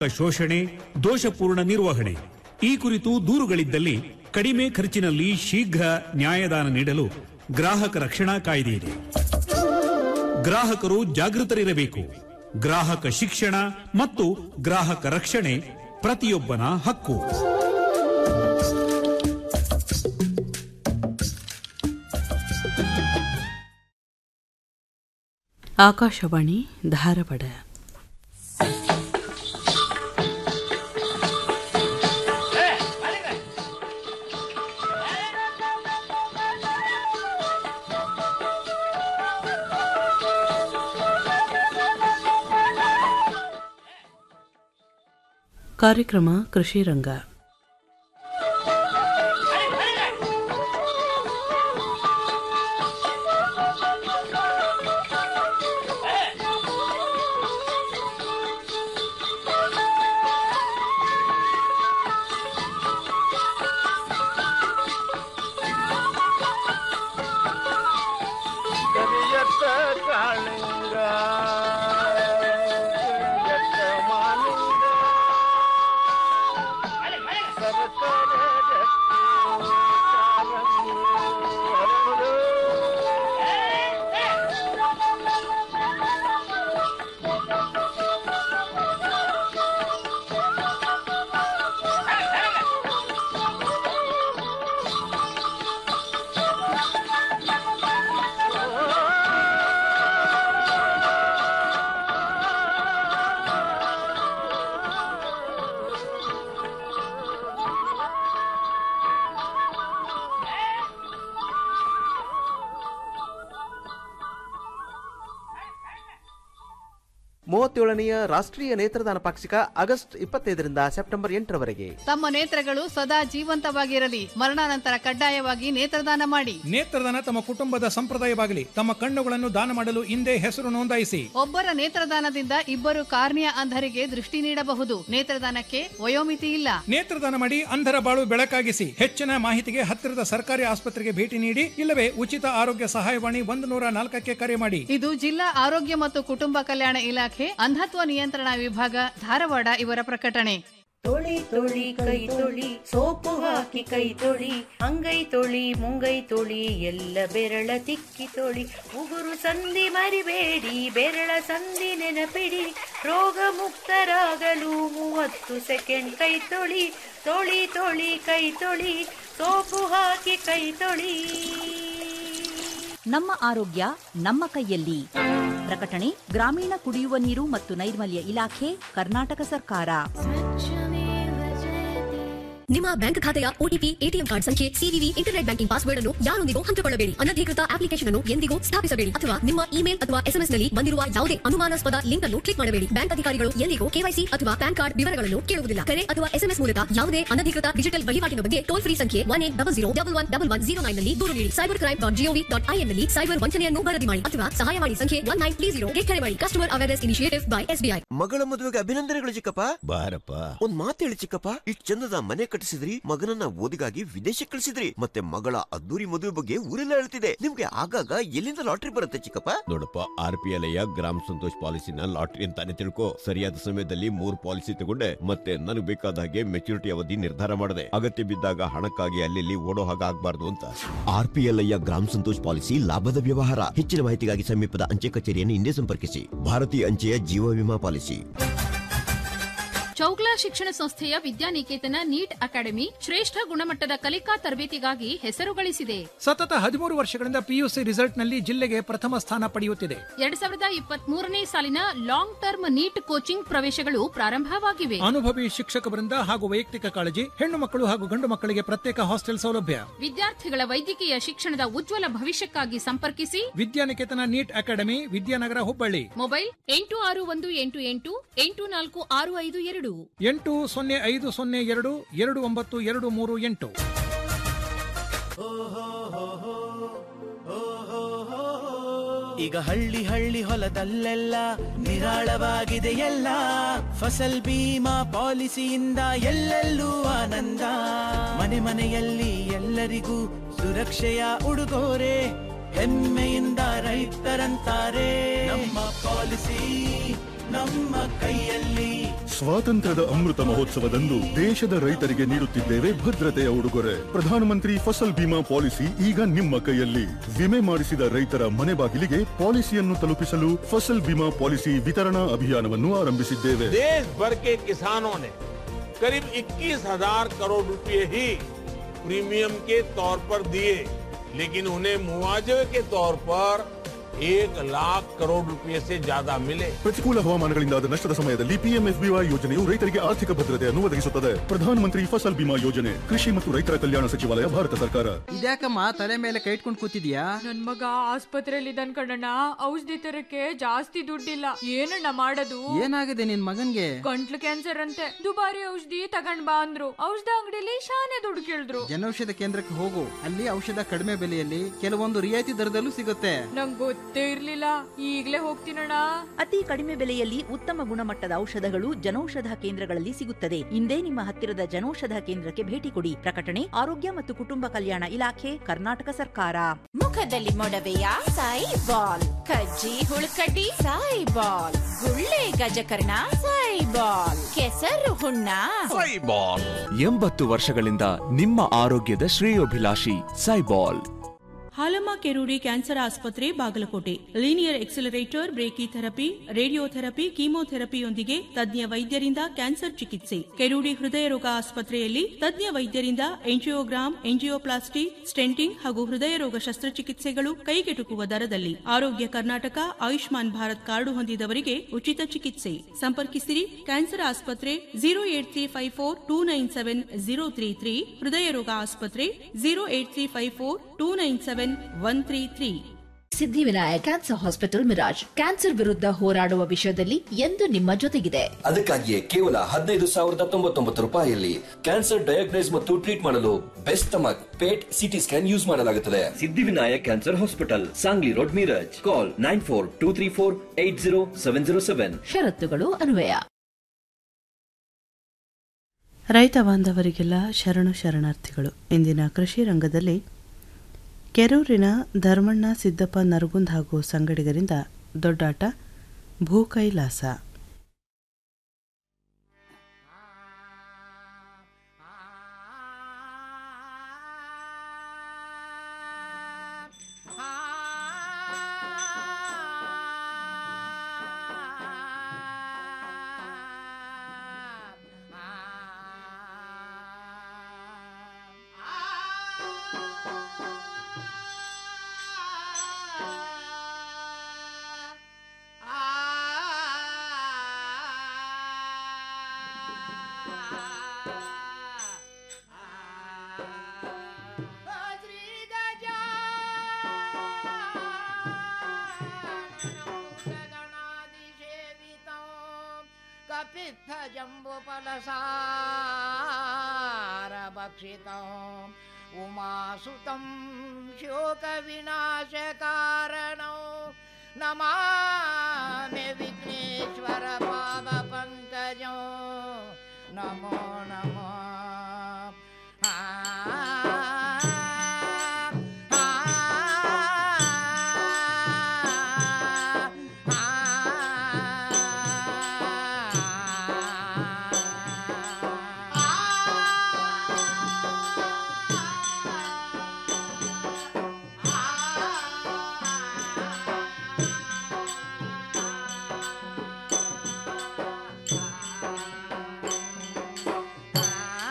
ಶೋಷಣೆ ದೋಷಪೂರ್ಣ ನಿರ್ವಹಣೆ ಈ ಕುರಿತು ದೂರುಗಳಿದ್ದಲ್ಲಿ ಕಡಿಮೆ ಖರ್ಚಿನಲ್ಲಿ ಶೀಘ್ರ ನ್ಯಾಯದಾನ ನೀಡಲು ಗ್ರಾಹಕ ರಕ್ಷಣಾ ಕಾಯ್ದೆ ಇದೆ ಗ್ರಾಹಕರು ಜಾಗೃತರಿರಬೇಕು ಗ್ರಾಹಕ ಶಿಕ್ಷಣ ಮತ್ತು ಗ್ರಾಹಕ ರಕ್ಷಣೆ ಪ್ರತಿಯೊಬ್ಬನ ಹಕ್ಕು ಆಕಾಶವಾಣಿ ಧಾರವಾಡ ಕಾರ್ಯಕ್ರಮ ಕೃಷಿ ರಂಗ ಕರಿಯತ್ತ ಕಾಳಿಂಗ ಕರಿಯತ್ತ ಮಾಲಿಂಗ ಸರಸರ ರಕ್ತಿ ಕಾರಂಗಿ ಹರಡು. ಮೂವತ್ತೇಳನೆಯ ರಾಷ್ಟ್ರೀಯ ನೇತ್ರದಾನ ಪಾಕ್ಷಿಕ ಆಗಸ್ಟ್ ಇಪ್ಪತ್ತೈದರಿಂದ ಸೆಪ್ಟೆಂಬರ್ ಎಂಟರವರೆಗೆ ತಮ್ಮ ನೇತ್ರಗಳು ಸದಾ ಜೀವಂತವಾಗಿರಲಿ ಮರಣಾನಂತರ ಕಡ್ಡಾಯವಾಗಿ ನೇತ್ರದಾನ ಮಾಡಿ ನೇತ್ರದಾನ ತಮ್ಮ ಕುಟುಂಬದ ಸಂಪ್ರದಾಯವಾಗಲಿ ತಮ್ಮ ಕಣ್ಣುಗಳನ್ನು ದಾನ ಮಾಡಲು ಹಿಂದೆ ಹೆಸರು ನೋಂದಾಯಿಸಿ ಒಬ್ಬರ ನೇತ್ರದಾನದಿಂದ ಇಬ್ಬರು ಕಾರ್ನಿಯ ಅಂಧರಿಗೆ ದೃಷ್ಟಿ ನೀಡಬಹುದು ನೇತ್ರದಾನಕ್ಕೆ ವಯೋಮಿತಿ ಇಲ್ಲ ನೇತ್ರದಾನ ಮಾಡಿ ಅಂಧರ ಬಾಳು ಬೆಳಕಾಗಿಸಿ ಹೆಚ್ಚಿನ ಮಾಹಿತಿಗೆ ಹತ್ತಿರದ ಸರ್ಕಾರಿ ಆಸ್ಪತ್ರೆಗೆ ಭೇಟಿ ನೀಡಿ ಇಲ್ಲವೇ ಉಚಿತ ಆರೋಗ್ಯ ಸಹಾಯವಾಣಿ ಒಂದು ನೂರ ನಾಲ್ಕಕ್ಕೆ ಕರೆ ಮಾಡಿ ಇದು ಜಿಲ್ಲಾ ಆರೋಗ್ಯ ಮತ್ತು ಕುಟುಂಬ ಕಲ್ಯಾಣ ಇಲಾಖೆ ಅಂಧತ್ವ ನಿಯಂತ್ರಣ ವಿಭಾಗ ಧಾರವಾಡ ಇವರ ಪ್ರಕಟಣೆ ತೊಳಿ ತೊಳಿ ಕೈ ತೊಳಿ ಸೋಪು ಹಾಕಿ ಕೈ ತೊಳಿ ಅಂಗೈ ತೊಳಿ ಮುಂಗೈ ತೊಳಿ ಎಲ್ಲ ಬೆರಳ ತಿಕ್ಕಿ ತೊಳಿ ಉಗುರು ಸಂಧಿ ಮರಿಬೇಡಿ ಬೆರಳ ಸಂಧಿ ನೆನಪಿಡಿ ರೋಗ ಮುಕ್ತರಾಗಲು ಮೂವತ್ತು ಸೆಕೆಂಡ್ ಕೈ ತೊಳಿ ತೊಳಿ ತೊಳಿ ಕೈ ತೊಳಿ ಸೋಪು ಹಾಕಿ ಕೈ ತೊಳಿ ನಮ್ಮ ಆರೋಗ್ಯ ನಮ್ಮ ಕೈಯಲ್ಲಿ ಪ್ರಕಟಣೆ ಗ್ರಾಮೀಣ ಕುಡಿಯುವ ನೀರು ಮತ್ತು ನೈರ್ಮಲ್ಯ ಇಲಾಖೆ ಕರ್ನಾಟಕ ಸರ್ಕಾರ ನಿಮ್ಮ ಬ್ಯಾಂಕ್ ಖಾತೆಯ ಒಟಿಪಿ ಎಟಿಎಂ ಕಾರ್ಡ್ ಸಂಖ್ಯೆ ಸಿವಿವಿ ಇಂಟರ್ನೆಟ್ ಬ್ಯಾಂಕಿಂಗ್ ಪಾಸ್ವರ್ಡ್ ಅನ್ನು ಯಾರೊಂದಿಗೂ ಹಂಚಿಕೊಳ್ಳಬೇಡಿ ಅನಧಿಕೃತ ಅಪ್ಲಿಕೇಶನ್ ಅನ್ನು ಎಂದಿಗೂ ಸ್ಥಾಪಿಸಬೇಡಿ ಅಥವಾ ನಿಮ್ಮ ಇಮೇಲ್ ಅಥವಾ ಎಸ್ಎಂಎಸ್ ನಲ್ಲಿ ಬಂದಿರುವ ಯಾವುದೇ ಅನುಮಾನಾಸ್ಪದ ಲಿಂಕ್ ಅನ್ನು ಕ್ಲಿಕ್ ಮಾಡಬೇಡಿ ಬ್ಯಾಂಕ್ ಅಧಿಕಾರಿಗಳು ಎಂದಿಗೂ ಕೆವೈಸಿ ಅಥವಾ ಪ್ಯಾನ್ ಕಾರ್ಡ್ ವಿವರಗಳನ್ನು ಕೇಳುವುದಿಲ್ಲ ಕರೆ ಅಥವಾ ಎಸ್ಎಂಎಸ್ ಮೂಲಕ ಯಾವುದೇ ಅನಧಿಕೃತ ಡಿಜಿಟಲ್ ವಹಿವಾಟಿನ ಬಗ್ಗೆ ಟೋಲ್ ಫ್ರೀ ಸಂಖ್ಯೆ one eight double zero double one double one zero nine ನಲ್ಲಿ ದೂರು ನೀಡಿ cyber crime dot GOV dot IN ನಲ್ಲಿ ಸೈಬರ್ ವಂಚನೆಯನ್ನು ವರದಿ ಮಾಡಿ ಅಥವಾ ಸಹಾಯವಾಣಿ ಸಂಖ್ಯೆ ಒನ್ ನೈನ್ ತ್ರೀ ಜೀರೋಗೆ ಕರೆ ಮಾಡಿ customer awareness initiative by SBI ಮಗಳ ಮದುವೆಗೆ ಅಭಿನಂದನೆಗಳು ಚಿಕ್ಕಪ್ಪ ಬಾರಪ್ಪ ಒಂದ್ ಮಾತು ಹೇಳಿ ಚಿಕ್ಕಪ್ಪ ಇಷ್ಟ್ ಚಂದದ ಮನೆ ಕಟ್ಟಿಸಿದ್ರಿ ಮಗನನ್ನ ಓದಿಗಾಗಿ ವಿದೇಶಕ್ಕೆ ಕಳಿಸಿದ್ರಿ ಮತ್ತೆ ಮಗಳ ಅದ್ದೂರಿ ಮದುವೆ ಬಗ್ಗೆ ಊರೆಲ್ಲ ಹೇಳ್ತಿದೆ ನಿಮ್ಗೆ ಆಗಾಗ ಎಲ್ಲಿಂದ ಲಾಟ್ರಿ ಬರುತ್ತೆ ಚಿಕ್ಕಪ್ಪ ನೋಡಪ್ಪ ಆರ್ ಪಿ ಎಲ್ ಗ್ರಾಮ ಸಂತೋಷ್ ಪಾಲಿಸಿನ ಲಾಟ್ರಿ ಅಂತಾನೆ ತಿಳ್ಕೊ ಸರಿಯಾದ ಸಮಯದಲ್ಲಿ ಮೂರ್ ಪಾಲಿಸಿ ತಗೊಂಡೆ ಮತ್ತೆ ನನಗೆ ಬೇಕಾದ ಹಾಗೆ ಮೆಚುರಿಟಿ ಅವಧಿ ನಿರ್ಧಾರ ಮಾಡಿದೆ ಅಗತ್ಯ ಬಿದ್ದಾಗ ಹಣಕ್ಕಾಗಿ ಅಲ್ಲಿ ಓಡೋ ಹಾಗೆ ಆಗ್ಬಾರ್ದು ಅಂತ ಆರ್ ಪಿ ಎಲ್ ಗ್ರಾಮ ಸಂತೋಷ್ ಪಾಲಿಸಿ ಲಾಭದ ವ್ಯವಹಾರ ಹೆಚ್ಚಿನ ಮಾಹಿತಿಗಾಗಿ ಸಮೀಪದ ಅಂಚೆ ಕಚೇರಿಯನ್ನು ಹಿಂದೆ ಸಂಪರ್ಕಿಸಿ ಭಾರತೀಯ ಅಂಚೆಯ ಜೀವ ವಿಮಾ ಪಾಲಿಸಿ ಚೌಗ್ಲಾ ಶಿಕ್ಷಣ ಸಂಸ್ಥೆಯ ವಿದ್ಯಾನಿಕೇತನ ನೀಟ್ ಅಕಾಡೆಮಿ ಶ್ರೇಷ್ಠ ಗುಣಮಟ್ಟದ ಕಲಿಕಾ ತರಬೇತಿಗಾಗಿ ಹೆಸರು ಗಳಿಸಿದೆ ಸತತ ಹದಿಮೂರು ವರ್ಷಗಳಿಂದ ಪಿಯುಸಿ ರಿಸಲ್ಟ್ ನಲ್ಲಿ ಜಿಲ್ಲೆಗೆ ಪ್ರಥಮ ಸ್ಥಾನ ಪಡೆಯುತ್ತಿದೆ ಎರಡ್ ಸಾವಿರದ ಇಪ್ಪತ್ತ್ ಮೂರನೇ ಸಾಲಿನ ಲಾಂಗ್ ಟರ್ಮ್ ನೀಟ್ ಕೋಚಿಂಗ್ ಪ್ರವೇಶಗಳು ಪ್ರಾರಂಭವಾಗಿವೆ ಅನುಭವಿ ಶಿಕ್ಷಕ ವೃಂದ ಹಾಗೂ ವೈಯಕ್ತಿಕ ಕಾಳಜಿ ಹೆಣ್ಣು ಮಕ್ಕಳು ಹಾಗೂ ಗಂಡು ಮಕ್ಕಳಿಗೆ ಪ್ರತ್ಯೇಕ ಹಾಸ್ಟೆಲ್ ಸೌಲಭ್ಯ ವಿದ್ಯಾರ್ಥಿಗಳ ವೈದ್ಯಕೀಯ ಶಿಕ್ಷಣದ ಉಜ್ವಲ ಭವಿಷ್ಯಕ್ಕಾಗಿ ಸಂಪರ್ಕಿಸಿ Vidyaniketan NEET academy Vidyanagar Hubballi mobile ಎಂಟು ಆರು ಒಂದು ಎಂಟು ಎಂಟು ಎಂಟು ನಾಲ್ಕು ಆರು ಐದು ಎರಡು ಎಂಟು ಸೊನ್ನೆ ಐದು ಸೊನ್ನೆ ಎರಡು ಎರಡು ಒಂಬತ್ತು ಎರಡು ಮೂರು ಎಂಟು ಈಗ ಹಳ್ಳಿ ಹಳ್ಳಿ ಹೊಲದಲ್ಲೆಲ್ಲ ನಿರಾಳವಾಗಿದೆ ಎಲ್ಲ ಫಸಲ್ ಬೀಮಾ ಪಾಲಿಸಿಯಿಂದ ಎಲ್ಲೆಲ್ಲೂ ಆನಂದ ಮನೆ ಮನೆಯಲ್ಲಿ ಎಲ್ಲರಿಗೂ ಸುರಕ್ಷೆಯ ಉಡುಗೊರೆ ಹೆಮ್ಮೆಯಿಂದ ರೈತರಂತಾರೆ ನಮ್ಮ ಪಾಲಿಸಿ ನಮ್ಮ ಕೈಯಲ್ಲಿ ಸ್ವಾತಂತ್ರ್ಯದ ಅಮೃತ ಮಹೋತ್ಸವದಂದು ದೇಶದ ರೈತರಿಗೆ ನೀಡುತ್ತಿದ್ದೇವೆ ಭದ್ರತೆಯ ಉಡುಗೊರೆ ಪ್ರಧಾನಮಂತ್ರಿ ಫಸಲ್ ಬಿಮಾ ಪಾಲಿಸಿ ಈಗ ನಿಮ್ಮ ಕೈಯಲ್ಲಿ ವಿಮೆ ಮಾಡಿಸಿದ ರೈತರ ಮನೆ ಬಾಗಿಲಿಗೆ ಪಾಲಿಸಿಯನ್ನು ತಲುಪಿಸಲು ಫಸಲ್ ಬಿಮಾ ಪಾಲಿಸಿ ವಿತರಣಾ ಅಭಿಯಾನವನ್ನು ಆರಂಭಿಸಿದ್ದೇವೆ देश भर के किसानों ने करीब 21,000 करोड़ रुपए ही प्रीमियम के तौर पर दिए लेकिन उन्हें मुआवजे के तौर पर एक लाख करोड़ रुपए से ज्यादा मिले ಪ್ರತಿಕೂಲ ಹವಾಮಾನಗಳಿಂದಾದ ನಷ್ಟದ ಸಮಯದಲ್ಲಿ ಪಿಎಂಎಫ್ಬಿವೈ ಯೋಜನೆಯು ರೈತರಿಗೆ ಆರ್ಥಿಕ ಭದ್ರತೆಯನ್ನು ಒದಗಿಸುತ್ತದೆ ಪ್ರಧಾನಮಂತ್ರಿ ಫಸಲ್ ಬಿಮಾ ಯೋಜನೆ ಕೃಷಿ ಮತ್ತು ರೈತರ ಕಲ್ಯಾಣ ಸಚಿವಾಲಯ ಭಾರತ ಸರ್ಕಾರ ಇದ್ಯಾಕಮ್ಮ ತಲೆ ಮೇಲೆ ಕೈ ಇಟ್ಕೊಂಡು ಕೂತಿದ್ಯಾ ನನ್ ಮಗ ಆಸ್ಪತ್ರೆಯಲ್ಲಿ ಇದ್ದಾನ್ ಕಣಣ್ಣ ಔಷಧಿ ತರಕ್ಕೆ ಜಾಸ್ತಿ ದುಡ್ಡಿಲ್ಲ ಏನಣ್ಣ ಮಾಡೋದು ಏನಾಗಿದೆ ನಿನ್ ಮಗನ್ಗೆ ಗಂಟ್ಲು ಕ್ಯಾನ್ಸರ್ ಅಂತೆ ದುಬಾರಿ ಔಷಧಿ ತಗೊಂಡ್ ಬಾ ಅಂದ್ರು ಔಷಧ ಅಂಗಡಿಲಿ ಶಾನೆ ದುಡ್ಡು ಕೇಳಿದ್ರು ಜನೌಷಧ ಕೇಂದ್ರಕ್ಕೆ ಹೋಗು ಅಲ್ಲಿ ಔಷಧ ಕಡಿಮೆ ಬೆಲೆಯಲ್ಲಿ ಕೆಲವೊಂದು ರಿಯಾಯಿತಿ ದರದಲ್ಲೂ ಸಿಗುತ್ತೆ ನಂಗ್ ಗೊತ್ತೇ ಇರ್ಲಿಲ್ಲ ಈಗ್ಲೇ ಹೋಗ್ತೀನಣ್ಣ ಅತಿ ಕಡಿಮೆ ಬೆಲೆಯಲ್ಲಿ ಉತ್ತಮ ಗುಣಮಟ್ಟದ ಔಷಧಗಳು ಜನೌಷಧ ಕೇಂದ್ರಗಳಲ್ಲಿ ಸಿಗುತ್ತದೆ ಇಂದೇ ನಿಮ್ಮ ಹತ್ತಿರದ ಜನೌಷಧ ಕೇಂದ್ರಕ್ಕೆ ಭೇಟಿ ಕೊಡಿ ಪ್ರಕಟಣೆ ಆರೋಗ್ಯ ಮತ್ತು ಕುಟುಂಬ ಕಲ್ಯಾಣ ಇಲಾಖೆ ಕರ್ನಾಟಕ ಸರ್ಕಾರ ಮುಖದಲ್ಲಿ ಮೊಡವೆಯ ಸಾಯಿ ಬಾಲ್ ಕಜ್ಜಿ ಹುಳ್ಕಡ್ಡಿ ಸಾಯಿ ಬಾಲ್ ಗುಳ್ಳೆ ಗಜಕರ್ಣ ಸಾಯಿ ಬಾಲ್ ಕೆಸರು ಹುಣ್ಣ ಸೈಬಾಲ್ ಎಂಬತ್ತು ವರ್ಷಗಳಿಂದ ನಿಮ್ಮ ಆರೋಗ್ಯದ ಶ್ರೇಯೋಭಿಲಾಷಿ ಸೈಬಾಲ್ ಹಾಲಮ್ಮ ಕೆರೂಡಿ ಕ್ಯಾನ್ಸರ್ ಆಸ್ಪತ್ರೆ Bagalkote linear accelerator brachytherapy radiotherapy ಕೀಮೋಥೆರಪಿಯೊಂದಿಗೆ ತಜ್ಞ ವೈದ್ಯರಿಂದ ಕ್ಯಾನ್ಸರ್ ಚಿಕಿತ್ಸೆ ಕೆರೂಡಿ ಹೃದಯ ರೋಗ ಆಸ್ಪತ್ರೆಯಲ್ಲಿ ತಜ್ಞ ವೈದ್ಯರಿಂದ ಎಂಜಿಯೋಗ್ರಾಮ್ ಎಂಜಿಯೋಪ್ಲಾಸ್ಟಿ ಸ್ಟೆಂಟಿಂಗ್ ಹಾಗೂ ಹೃದಯ ರೋಗ ಶಸ್ತ್ರಚಿಕಿತ್ಸೆಗಳು ಕೈಗೆಟುಕುವ ದರದಲ್ಲಿ ಆರೋಗ್ಯ ಕರ್ನಾಟಕ ಆಯುಷ್ಮಾನ್ ಭಾರತ್ ಕಾರ್ಡು ಹೊಂದಿದವರಿಗೆ ಉಚಿತ ಚಿಕಿತ್ಸೆ ಸಂಪರ್ಕಿಸಿರಿ ಕ್ಯಾನ್ಸರ್ ಆಸ್ಪತ್ರೆ zero eight three five four two nine seven zero three three ಹೃದಯ ರೋಗ ಆಸ್ಪತ್ರೆ zero eight three five four two nine seven one three three Siddhivinayak cancer hospital Miraj cancer ವಿರುದ್ಧ ಹೋರಾಡುವ ವಿಷಯದಲ್ಲಿ ಎಂದು ನಿಮ್ಮ ಜೊತೆಗಿದೆ ಅದಕ್ಕಾಗಿಯೇ ಕೇವಲ ಹದಿನೈದು ಸಾವಿರದ ತೊಂಬತ್ತೊಂಬತ್ತು ರೂಪಾಯಿಯಲ್ಲಿ ಕ್ಯಾನ್ಸರ್ ಡಯಾಗ್ನೈಸ್ ಮತ್ತು ಟ್ರೀಟ್ ಮಾಡಲು best stomach PET CT scan use ಮಾಡಲಾಗುತ್ತದೆ Siddhivinayak cancer hospital Sangli road Miraj call nine four two three four eight zero seven zero seven ಷರತ್ತುಗಳು ಅನ್ವಯ ರೈತ ಬಾಂಧವರಿಗೆಲ್ಲ ಶರಣು ಶರಣಾರ್ಥಿಗಳು ಇಂದಿನ ಕೃಷಿ ರಂಗದಲ್ಲಿ ಕೆರೂರಿನ ಧರ್ಮಣ್ಣ ಸಿದ್ದಪ್ಪ ನರಗುಂದ್ ಹಾಗೂ ಸಂಗಡಿಗರಿಂದ ದೊಡ್ಡಾಟ ಭೂಕೈಲಾಸ कपित्थजम्बुफलसारभक्षितम् उमासुतं शोकविनाशकारणौ नमामि विघ्नेश्वर पादपङ्कजो नमो नमो आ ಆ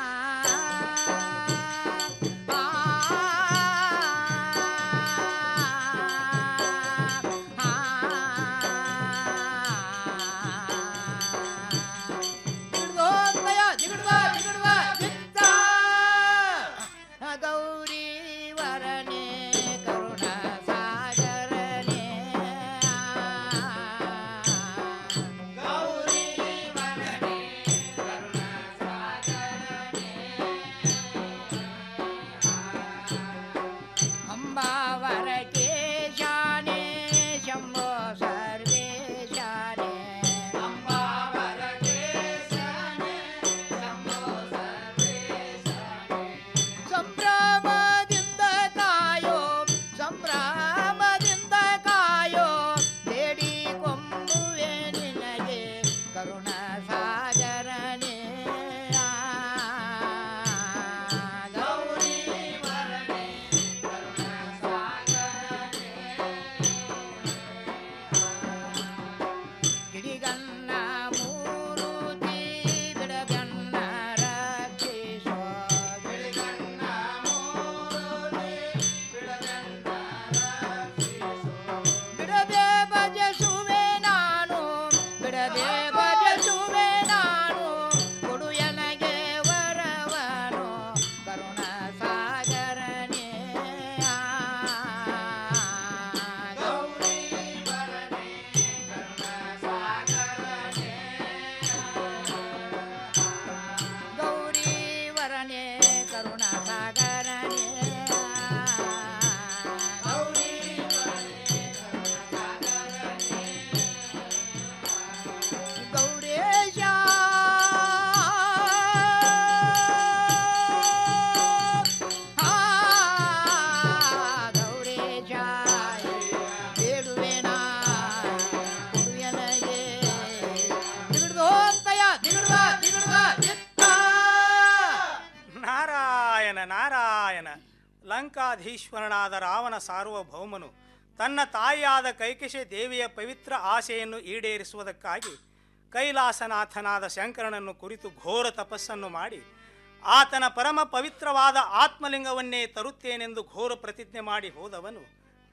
ಲಂಕಾಧೀಶ್ವರನಾದ ರಾವಣ ಸಾರ್ವಭೌಮನು ತನ್ನ ತಾಯಿಯಾದ ಕೈಕಶೆ ದೇವಿಯ ಪವಿತ್ರ ಆಸೆಯನ್ನು ಈಡೇರಿಸುವುದಕ್ಕಾಗಿ ಕೈಲಾಸನಾಥನಾದ ಶಂಕರನನ್ನು ಕುರಿತು ಘೋರ ತಪಸ್ಸನ್ನು ಮಾಡಿ ಆತನ ಪರಮ ಪವಿತ್ರವಾದ ಆತ್ಮಲಿಂಗವನ್ನೇ ತರುತ್ತೇನೆಂದು ಘೋರ ಪ್ರತಿಜ್ಞೆ ಮಾಡಿ ಹೋದವನು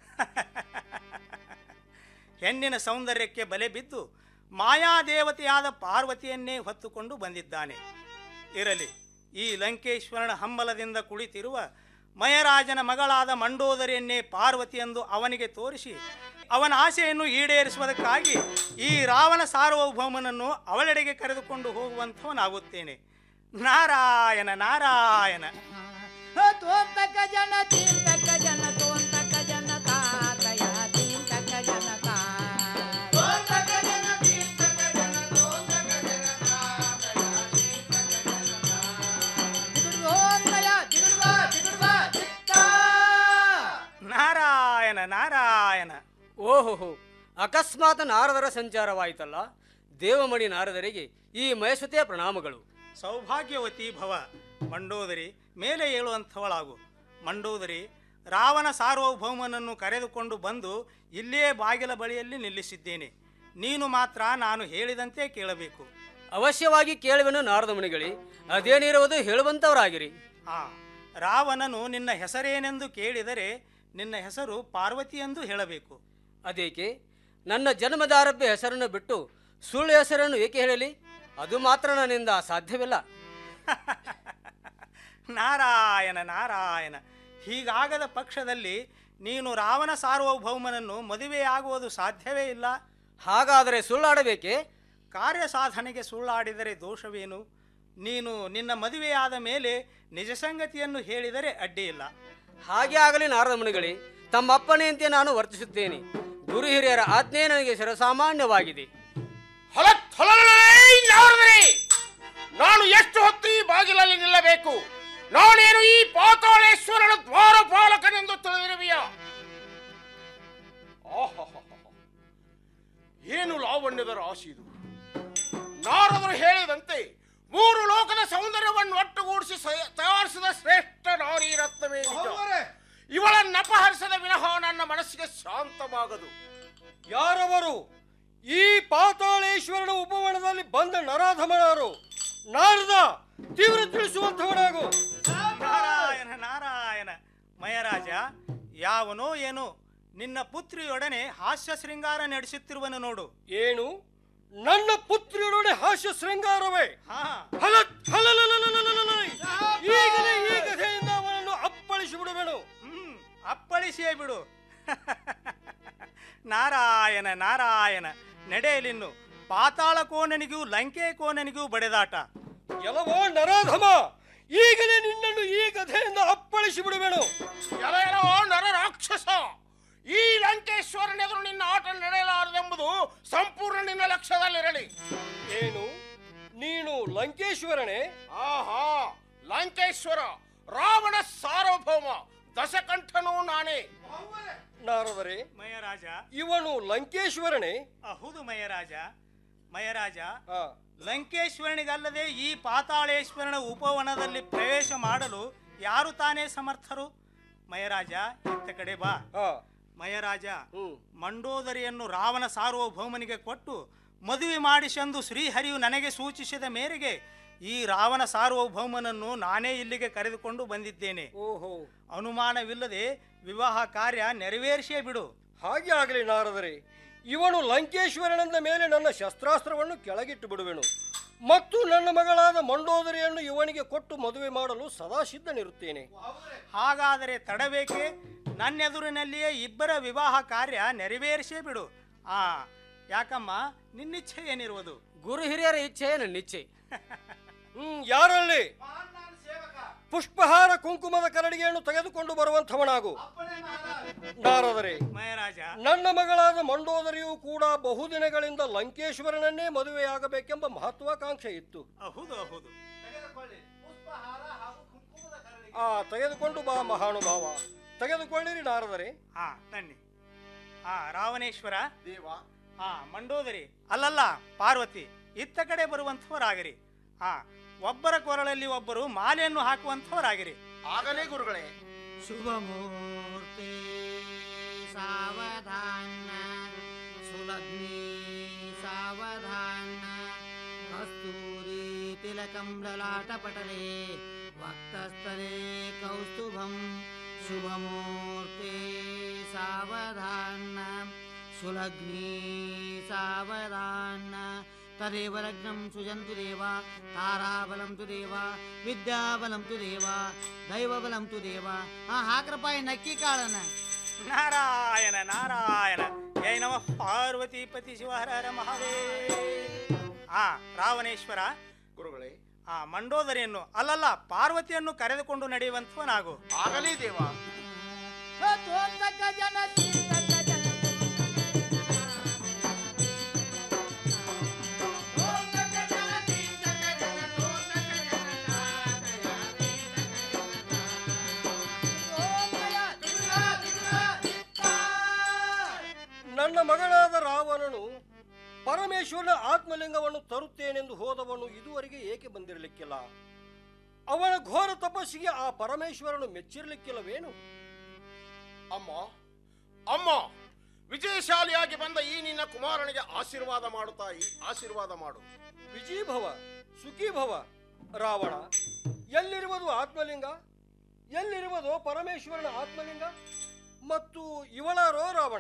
ಹೆಣ್ಣಿನ ಸೌಂದರ್ಯಕ್ಕೆ ಬಲೆ ಬಿದ್ದು ಮಾಯಾದೇವತೆಯಾದ ಪಾರ್ವತಿಯನ್ನೇ ಹೊತ್ತುಕೊಂಡು ಬಂದಿದ್ದಾನೆ ಇರಲಿ ಈ ಲಂಕೇಶ್ವರನ ಹಂಬಲದಿಂದ ಕುಳಿತಿರುವ ಮಯರಾಜನ ಮಗಳಾದ ಮಂಡೋದರಿಯನ್ನೇ ಪಾರ್ವತಿ ಎಂದು ಅವನಿಗೆ ತೋರಿಸಿ ಅವನ ಆಸೆಯನ್ನು ಈಡೇರಿಸುವುದಕ್ಕಾಗಿ ಈ ರಾವಣ ಸಾರ್ವಭೌಮನನ್ನು ಅವಳೆಡೆಗೆ ಕರೆದುಕೊಂಡು ಹೋಗುವಂಥವನಾಗುತ್ತೇನೆ ನಾರಾಯಣ ನಾರಾಯಣ ತೋಂತಕ ಜನ ತೀರ್ಥಕ ಜನ ತೋಂತಕ ಜನ ತಾತಯ ತೀರ್ಥಕ ಜನ ತಾ ತೋಂತಕ ಜನ ತೀರ್ಥಕ ಜನ ತೋಂತಕ ಜನ ತಾತಯ ತೀರ್ಥಕ ಜನ ತಾ ದಿಗುಡ್ಗೋಂತಯ ದಿಗುಡ್ಗೋ ದಿಗುಡ್ಗೋ ಚಿತ್ತ ನಾರಾಯಣ ನಾರಾಯಣ ಓಹೋಹೋ ಅಕಸ್ಮಾತ್ ನಾರದರ ಸಂಚಾರವಾಯಿತಲ್ಲ ದೇವಮಣಿ ನಾರದರಿಗೆ ಈ ಮಯಸ್ವತೆಯ ಪ್ರಣಾಮಗಳು ಸೌಭಾಗ್ಯವತಿ ಭವ ಮಂಡೋದರಿ ಮೇಲೆ ಏಳುವಂಥವಳಾಗು ಮಂಡೋದರಿ ರಾವಣ ಸಾರ್ವಭೌಮನನ್ನು ಕರೆದುಕೊಂಡು ಬಂದು ಇಲ್ಲೇ ಬಾಗಿಲ ಬಳಿಯಲ್ಲಿ ನಿಲ್ಲಿಸಿದ್ದೇನೆ ನೀನು ಮಾತ್ರ ನಾನು ಹೇಳಿದಂತೆ ಕೇಳಬೇಕು ಅವಶ್ಯವಾಗಿ ಕೇಳುವೆನು ನಾರದ ಮುನಿಗಳೇ ಅದೇನಿರುವುದು ಹೇಳುವಂತವರಾಗಿರಿ ಆ ರಾವಣನು ನಿನ್ನ ಹೆಸರೇನೆಂದು ಕೇಳಿದರೆ ನಿನ್ನ ಹೆಸರು ಪಾರ್ವತಿ ಎಂದು ಹೇಳಬೇಕು ಅದೇಕೆ ನನ್ನ ಜನ್ಮದಾರಭ್ಯ ಹೆಸರನ್ನು ಬಿಟ್ಟು ಸುಳ್ಳು ಹೆಸರನ್ನು ಏಕೆ ಹೇಳಲಿ ಅದು ಮಾತ್ರ ನನ್ನಿಂದ ಸಾಧ್ಯವಿಲ್ಲ ನಾರಾಯಣ ನಾರಾಯಣ ಹೀಗಾಗದ ಪಕ್ಷದಲ್ಲಿ ನೀನು ರಾವಣ ಸಾರ್ವಭೌಮನನ್ನು ಮದುವೆಯಾಗುವುದು ಸಾಧ್ಯವೇ ಇಲ್ಲ ಹಾಗಾದರೆ ಸುಳ್ಳಾಡಬೇಕೆ ಕಾರ್ಯ ಸಾಧನೆಗೆ ಸುಳ್ಳಾಡಿದರೆ ದೋಷವೇನು ನೀನು ನಿನ್ನ ಮದುವೆಯಾದ ಮೇಲೆ ನಿಜ ಸಂಗತಿಯನ್ನು ಹೇಳಿದರೆ ಅಡ್ಡಿ ಇಲ್ಲ ಹಾಗೆ ಆಗಲಿ ನಾರದ ಮುನಿಗಳೇ ತಮ್ಮ ಅಪ್ಪನೆಯಂತೆ ನಾನು ವರ್ತಿಸುತ್ತೇನೆ ಗುರು ಹಿರಿಯರ ಆಜ್ಞೆ ನನಗೆ ಶಿರಸಾಮಾನ್ಯವಾಗಿದೆ ನಾರದರೆ ನಾನು ಎಷ್ಟು ಹೊತ್ತು ಈ ಬಾಗಿಲಲ್ಲಿ ನಿಲ್ಲಬೇಕು ನಾನೇನು ಈ ಪಾತಾಳೇಶ್ವರನ ದ್ವಾರಪಾಲಕನೆಂದು ತಿಳಿದಿರುವೆಯ ಏನು ಲಾವಣ್ಯದ ರಾಶಿ ಇದು ನಾರದರು ಹೇಳಿದಂತೆ ಮೂರು ಲೋಕದ ಸೌಂದರ್ಯವನ್ನು ಒಟ್ಟುಗೂಡಿಸಿ ಸ- ತಯಾರಿಸಿದ ಶ್ರೇಷ್ಠ ನಾರಿ ರತ್ನವೇ ನಿಜ ಇವಳನ್ನ ಅಪಹರಿಸದ ವಿನಃ ನನ್ನ ಮನಸ್ಸಿಗೆ ಶಾಂತವಾಗದು ಯಾರವರು ಈ ಪಾತಾಳೇಶ್ವರನ ಉಪವನದಲ್ಲಿ ಬಂದ ನರಾಧಮನರು ನಾರದ ತೀವ್ರ ತಿಳಿಸುವಂಥವನಾಗು ನಾರಾಯಣ ನಾರಾಯಣ ಮಯರಾಜ ಯಾವನೋ ಏನೋ ನಿನ್ನ ಪುತ್ರಿಯೊಡನೆ ಹಾಸ್ಯ ಶೃಂಗಾರ ನಡೆಸುತ್ತಿರುವನು ನೋಡು ಏನು ನನ್ನ ಪುತ್ರಿಯರೊಡೆ ಹಾಸ್ಯ ಶೃಂಗಾರವೇ ಹಾ ಹಲತ್ ಹಲಲಲಲಲಲಲಲೈ. ಈಗಲೇ ಈ ಕಥೆಯಿಂದ ಅವನನ್ನು ಅಪ್ಪಳಿಸಿ ಬಿಡುವೆನು ಹ್ಮ್ ಅಪ್ಪಳಿಸಿಯೇ ಬಿಡು ನಾರಾಯಣ ನಾರಾಯಣ ನಡೆಯಲಿನ್ನು ಪಾತಾಳ ಕೋಣನಿಗೂ ಲಂಕೆ ಕೋಣನಿಗೂ ಬಡೆದಾಟ ಎಲ್ಲವೋ ನರಾಧಮ ಈಗಲೇ ನಿನ್ನನ್ನು ಈ ಕಥೆಯಿಂದ ಅಪ್ಪಳಿಸಿ ಬಿಡುವೆನು ಎಲ ಎಲೋ ನರ ರಾಕ್ಷಸ ಈ ಲಂಕೇಶ್ವರನೆದುರು ನಿನ್ನ ಆಟ ನಡೆಯಲಾರದೆಂಬುದು ಸಂಪೂರ್ಣ ನಿನ್ನ ಲಕ್ಷ್ಯದಲ್ಲಿರಲಿ ಏನು ನೀನು ಲಂಕೇಶ್ವರನೇ ಆಹಾ ಲಂಕೇಶ್ವರ ರಾವಣ ಸಾರ್ವಭೌಮ ದಶಕಂಠನೂ ನಾನೇ ನಾರದರೇ ಮಯರಾಜ ಇವನು ಲಂಕೇಶ್ವರನೇ ಹೌದು ಮಯರಾಜ ಮಯರಾಜ ಆ, ಲಂಕೇಶ್ವರನಿಗಲ್ಲದೆ ಈ ಪಾತಾಳೇಶ್ವರನ ಉಪವನದಲ್ಲಿ ಪ್ರವೇಶ ಮಾಡಲು ಯಾರು ತಾನೇ ಸಮರ್ಥರು ಮಯರಾಜ ಇತ್ತ ಕಡೆ ಬಾ ಆ, ಮಯರಾಜ ಹ್ಮ್. ಮಂಡೋದರಿಯನ್ನು ರಾವಣ ಸಾರ್ವಭೌಮನಿಗೆ ಕೊಟ್ಟು ಮದುವೆ ಮಾಡಿಸೆಂದು ಶ್ರೀಹರಿಯು ನನಗೆ ಸೂಚಿಸಿದ ಮೇರೆಗೆ ಈ ರಾವಣ ಸಾರ್ವಭೌಮನನ್ನು ನಾನೇ ಇಲ್ಲಿಗೆ ಕರೆದುಕೊಂಡು ಬಂದಿದ್ದೇನೆ ಓಹೋ ಅನುಮಾನವಿಲ್ಲದೆ ವಿವಾಹ ಕಾರ್ಯ ನೆರವೇರಿಸೇ ಬಿಡು ಹಾಗೆ ಆಗಲಿ ನಾರದರೆ ಇವನು ಲಂಕೇಶ್ವರನೆಂದ ಮೇಲೆ ನನ್ನ ಶಸ್ತ್ರಾಸ್ತ್ರವನ್ನು ಕೆಳಗಿಟ್ಟು ಬಿಡುವೆನು ಮತ್ತು ನನ್ನ ಮಗಳಾದ ಮಂಡೋದರಿಯನ್ನು ಇವನಿಗೆ ಕೊಟ್ಟು ಮದುವೆ ಮಾಡಲು ಸದಾ ಸಿದ್ಧನಿರುತ್ತೇನೆ ಹಾಗಾದರೆ ತಡಬೇಕೆ ನನ್ನೆದುರಿನಲ್ಲಿಯೇ ಇಬ್ಬರ ವಿವಾಹ ಕಾರ್ಯ ನೆರವೇರಿಸೇ ಬಿಡು ಆ ಯಾಕಮ್ಮ ನಿನ್ನಿಚ್ಛೆ ಏನಿರುವುದು ಗುರು ಹಿರಿಯರ ಇಚ್ಛೆ ನನ್ನ ಇಚ್ಛೆ ಹ್ಮ್ ಯಾರಲ್ಲಿ ಪುಷ್ಪಹಾರ ಕುಂಕುಮದ ಕರಡಿಗೆಯನ್ನು ತೆಗೆದುಕೊಂಡು ಬರುವಂಥವನಾಗು ನಾರದರೆ ಮಹಾರಾಜ ನನ್ನ ಮಗಳಾದ ಮಂಡೋದರಿಯೂ ಕೂಡ ಬಹುದಿನಗಳಿಂದ ಲಂಕೇಶ್ವರನನ್ನೇ ಮದುವೆಯಾಗಬೇಕೆಂಬ ಮಹತ್ವಾಕಾಂಕ್ಷೆ ಇತ್ತು ಹೌದು ಹೌದು ಆ ತೆಗೆದುಕೊಂಡು ಬಾ ಮಹಾನುಭಾವ ತೆಗೆದುಕೊಳ್ಳಿರಿ ನಾರದರೆ ಹಾ ತನ್ನಿ ಹಾ ರಾವಣೇಶ್ವರ ದೇವ ಹಾ ಮಂಡೋದರಿ ಅಲ್ಲಲ್ಲ ಪಾರ್ವತಿ ಇತ್ತ ಕಡೆ ಬರುವಂಥವರಾಗಿರಿ ಹಾ ಒಬ್ಬರ ಕೊರಳಲ್ಲಿ ಒಬ್ಬರು ಮಾಲೆಯನ್ನು ಹಾಕುವಂಥವರಾಗಿರಿ ಆಗಲೇ ಗುರುಗಳೇ शुभमूर्ते सावधान सुलग्ने सावधान कस्तूरी तिलकं ललाटपटले वक्तस्थले कौस्तुभं शुभमूर्ते सावधान सुलग्ने सावधान तदेव लग्नं सुजन्तु देवा ताराबलं तु देवा ವಿದ್ಯಾಬಲಂ ತು ದೇವ ದೈವಬಲಂ ತು ದೇವ ಹಾ ಹಾಕ್ರಪ್ಪ ಈ ನಕ್ಕಿ ಕಾಳನ ನಾರಾಯಣ ನಾರಾಯಣ ಜೈ ನಮಃ ಪಾರ್ವತಿ ಪತಿ ಶಿವಹರ ಹರ ಮಹಾದೇವ ಆ ರಾವಣೇಶ್ವರ ಗುರುಗಳೇ ಆ ಮಂಡೋದರಿಯನ್ನು ಅಲ್ಲಲ್ಲ ಪಾರ್ವತಿಯನ್ನು ಕರೆದುಕೊಂಡು ನಡೆಯುವಂತವನಾಗು ಆಗಲಿ ದೇವ ತೋಂತಕ ಜನ ತೀರ್ಥಕ ಜನ ನನ್ನ ಮಗನಾದ ರಾವಣನು ಪರಮೇಶ್ವರನ ಆತ್ಮಲಿಂಗವನ್ನು ತರುತ್ತೇನೆಂದು ಹೋದವನು ಇದುವರೆಗೆ ಏಕೆ ಬಂದಿರಲಿಕ್ಕಿಲ್ಲ ಅವನ ಘೋರ ತಪಸ್ಸಿಗೆ ಆ ಪರಮೇಶ್ವರನು ಮೆಚ್ಚಿರಲಿಕ್ಕಿಲ್ಲವೇನು ಅಮ್ಮ ಅಮ್ಮ ವಿಜಯಶಾಲಿಯಾಗಿ ಬಂದ ಈ ನಿನ್ನ ಕುಮಾರನಿಗೆ ಆಶೀರ್ವಾದ ಮಾಡು ತಾಯಿ ಆಶೀರ್ವಾದ ಮಾಡು ವಿಜೀಭವ ಸುಖೀಭವ ರಾವಣ ಎಲ್ಲಿರುವುದು ಆತ್ಮಲಿಂಗ ಎಲ್ಲಿರುವುದು ಪರಮೇಶ್ವರನ ಆತ್ಮಲಿಂಗ ಮತ್ತು ಇವಳಾರೋ ರಾವಣ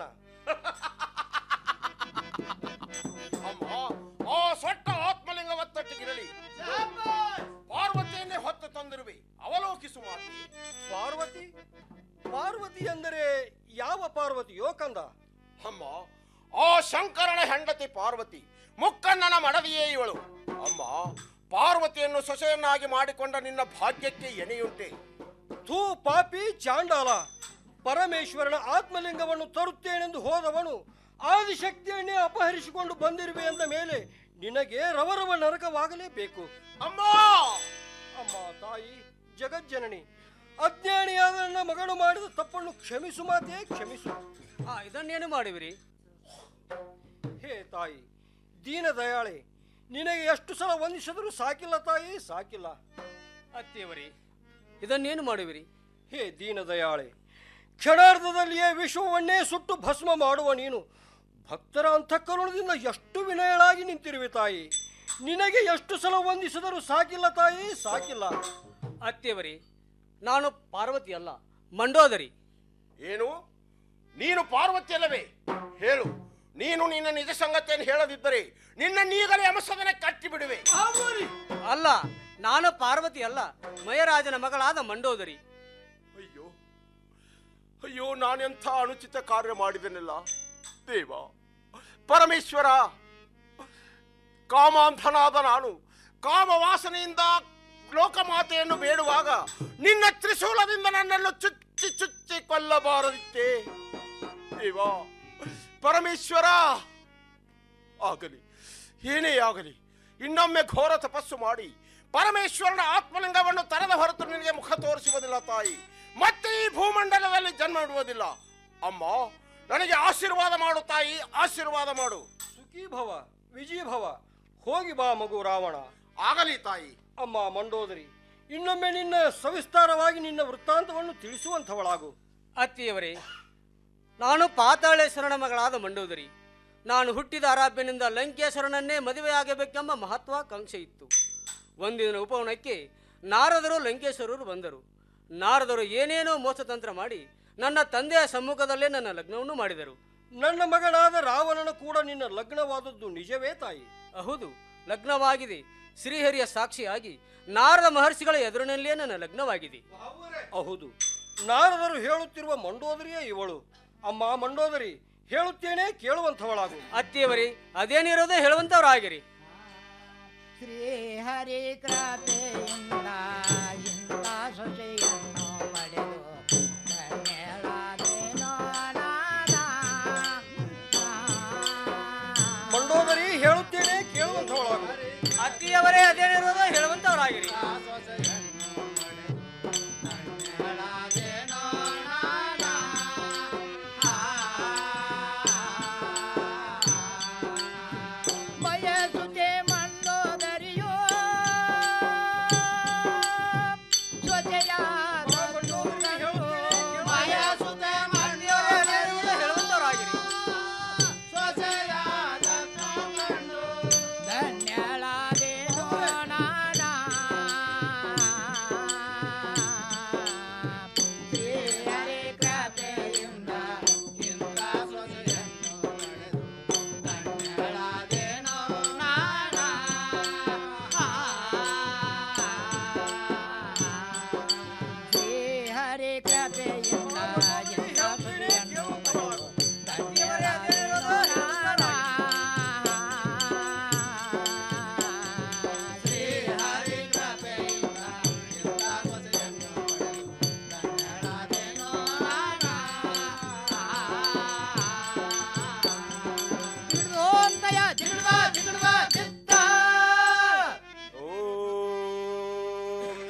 ಅಮ್ಮ ಆ ಸೊಟ್ಟ ಆತ್ಮಲಿಂಗವತ್ತಟ್ಟಿಗಿರಲಿ ಪಾರ್ವತಿಯನ್ನೇ ಹೊತ್ತು ತಂದಿರುವೆ ಅವಲೋಕಿಸು ಮಾತಿ ಪಾರ್ವತಿ ಪಾರ್ವತಿ ಎಂದರೆ ಯಾವ ಪಾರ್ವತಿಯೋ ಕಂದ ಅಮ್ಮ ಆ ಶಂಕರನ ಹೆಂಡತಿ ಪಾರ್ವತಿ ಮುಕ್ಕಣ್ಣನ ಮಡದಿಯೇ ಇವಳು ಅಮ್ಮ ಪಾರ್ವತಿಯನ್ನು ಸೊಸೆಯನ್ನಾಗಿ ಮಾಡಿಕೊಂಡ ನಿನ್ನ ಭಾಗ್ಯಕ್ಕೆ ಎನೆಯುಂಟೆ ಥೂ ಪಾಪಿ ಚಾಂಡಾಲ ಪರಮೇಶ್ವರನ ಆತ್ಮಲಿಂಗವನ್ನು ತರುತ್ತೇನೆಂದು ಹೋದವನು ಆದಿಶಕ್ತಿಯನ್ನೇ ಅಪಹರಿಸಿಕೊಂಡು ಬಂದಿರುವೆ ಎಂದ ಮೇಲೆ ನಿನಗೆ ರವರವ ನರಕವಾಗಲೇಬೇಕು ಅಮ್ಮ ಅಮ್ಮ ತಾಯಿ ಜಗಜ್ಜನನಿ ಅಜ್ಞಾನಿಯಾದ ನನ್ನ ಮಗನು ಮಾಡಿದ ತಪ್ಪನ್ನು ಕ್ಷಮಿಸು ಮಾತೇ ಕ್ಷಮಿಸು ಆ ಇದನ್ನೇನು ಮಾಡುವಿರಿ ಹೇ ತಾಯಿ ದೀನ ದಯಾಳೆ ನಿನಗೆ ಎಷ್ಟು ಸಲ ವಂದಿಸಿದರೂ ಸಾಕಿಲ್ಲ ತಾಯಿ ಸಾಕಿಲ್ಲ ಅತ್ತಿಯವರೇ ಇದನ್ನೇನು ಮಾಡುವಿರಿ ಹೇ ದೀನ ದಯಾಳೆ ಕ್ಷಣಾರ್ಧದಲ್ಲಿಯೇ ವಿಶ್ವವನ್ನೇ ಸುಟ್ಟು ಭಸ್ಮ ಮಾಡುವ ನೀನು ಭಕ್ತರ ಅಂತಃಕರಣದಿಂದ ಎಷ್ಟು ವಿನಯಳಾಗಿ ನಿಂತಿರುವೆ ತಾಯಿ ನಿನಗೆ ಎಷ್ಟು ಸಲ ವಂದಿಸಿದರೂ ಸಾಕಿಲ್ಲ ತಾಯಿ ಸಾಕಿಲ್ಲ ಅತ್ತೆಯವರೇ ನಾನು ಪಾರ್ವತಿ ಅಲ್ಲ ಮಂಡೋದರಿ ಏನು ನೀನು ಪಾರ್ವತಿ ಅಲ್ಲವೇ ಹೇಳು ನೀನು ನಿನ್ನ ನಿಜ ಸಂಗತಿಯನ್ನು ಹೇಳದಿದ್ದರೆ ನಿನ್ನ ನೀಗಲೇ ಅಮಸದನೆ ಕಟ್ಟಿ ಬಿಡುವೆ ಅಲ್ಲ ನಾನು ಪಾರ್ವತಿ ಅಲ್ಲ ಮಯರಾಜನ ಮಗಳಾದ ಮಂಡೋದರಿ ಅಯ್ಯೋ ಅಯ್ಯೋ ನಾನೆಂಥ ಅನುಚಿತ ಕಾರ್ಯ ಮಾಡಿದೆನಲ್ಲ ದೇವ ಪರಮೇಶ್ವರ ಕಾಮಾಂಧನಾದ ನಾನು ಕಾಮವಾಸನೆಯಿಂದ ಲೋಕಮಾತೆಯನ್ನು ಬೇಡುವಾಗ ನಿನ್ನ ತ್ರಿಶೂಲದಿಂದ ನನ್ನನ್ನು ಚುಚ್ಚಿ ಚುಚ್ಚಿ ಕೊಲ್ಲಬಾರದಿತ್ತೆ ದೇವ ಪರಮೇಶ್ವರ ಆಗಲಿ ಏನೇ ಆಗಲಿ ಇನ್ನೊಮ್ಮೆ ಘೋರ ತಪಸ್ಸು ಮಾಡಿ ಪರಮೇಶ್ವರನ ಆತ್ಮಲಿಂಗವನ್ನು ತರದ ಹೊರತು ನಿನಗೆ ಮುಖ ತೋರಿಸುವುದಿಲ್ಲ ತಾಯಿ ಮತ್ತೆ ಈ ಭೂಮಂಡಲದಲ್ಲಿ ಜನ್ಮ ಇಡುವುದಿಲ್ಲ ಅಮ್ಮ ನನಗೆ ಆಶೀರ್ವಾದ ಮಾಡು ತಾಯಿ ಆಶೀರ್ವಾದ ಮಾಡು ಸುಖೀಭವ ವಿಜಯಭವ ಹೋಗಿ ಬಾ ಮಗು ರಾವಣ ಆಗಲಿ ತಾಯಿ ಅಮ್ಮ ಮಂಡೋದರಿ ಇನ್ನೊಮ್ಮೆ ನಿನ್ನ ಸವಿಸ್ತಾರವಾಗಿ ನಿನ್ನ ವೃತ್ತಾಂತವನ್ನು ತಿಳಿಸುವಂಥವಳಾಗು ಅತ್ತಿಯವರೇ ನಾನು ಪಾತಾಳೇಶ್ವರನ ಮಗಳಾದ ಮಂಡೋದರಿ ನಾನು ಹುಟ್ಟಿದ ಅರಾಬ್ಯನಿಂದ ಲಂಕೇಶ್ವರನನ್ನೇ ಮದುವೆಯಾಗಬೇಕೆಂಬ ಮಹತ್ವಾಕಾಂಕ್ಷೆ ಇತ್ತು ಒಂದಿನ ಉಪವನಕ್ಕೆ ನಾರದರು ಲಂಕೇಶ್ವರರು ಬಂದರು ನಾರದರು ಏನೇನೋ ಮೋಸತಂತ್ರ ಮಾಡಿ ನನ್ನ ತಂದೆಯ ಸಮ್ಮುಖದಲ್ಲೇ ನನ್ನ ಲಗ್ನವನ್ನು ಮಾಡಿದರು ನನ್ನ ಮಗನಾದ ರಾವಣನ ಕೂಡ ನಿನ್ನ ಲಗ್ನವಾದದ್ದು ನಿಜವೇ ತಾಯಿ ಹೌದು ಲಗ್ನವಾಗಿದೆ ಶ್ರೀಹರಿಯ ಸಾಕ್ಷಿಯಾಗಿ ನಾರದ ಮಹರ್ಷಿಗಳ ಎದುರಿನಲ್ಲಿಯೇ ನನ್ನ ಲಗ್ನವಾಗಿದೆ ಹೌದು ನಾರದರು ಹೇಳುತ್ತಿರುವ ಮಂಡೋದರಿಯೇ ಇವಳು ಅಮ್ಮ ಮಂಡೋದರಿ ಹೇಳುತ್ತೇನೆ ಕೇಳುವಂಥವಳಾಗು ಅತ್ತಿಯವರೇ ಅದೇನಿರೋದೇ ಹೇಳುವಂತವರಾಗಿರಿ ಶ್ರೀ ಹರಿ ಕೃಪೆಯಿಂದ ಇಂಥ ಸೊಸೆಯನ್ನು ಪಡೆದು ಧನ್ಯಳಾದೆನೋ ನಾನ. ಮಂಡೋದರಿ ಹೇಳುತ್ತೇನೆ ಕೇಳುವಂಥವಳಾಗು ಅತ್ತಿಯವರೇ ಅದೇನಿರೋದೇ ಹೇಳುವಂತವರಾಗಿರಿ ಬಯಸುತ್ತೆ ಮಂಡೋದರಿಯೋ ಸೊಸೆಯಾದ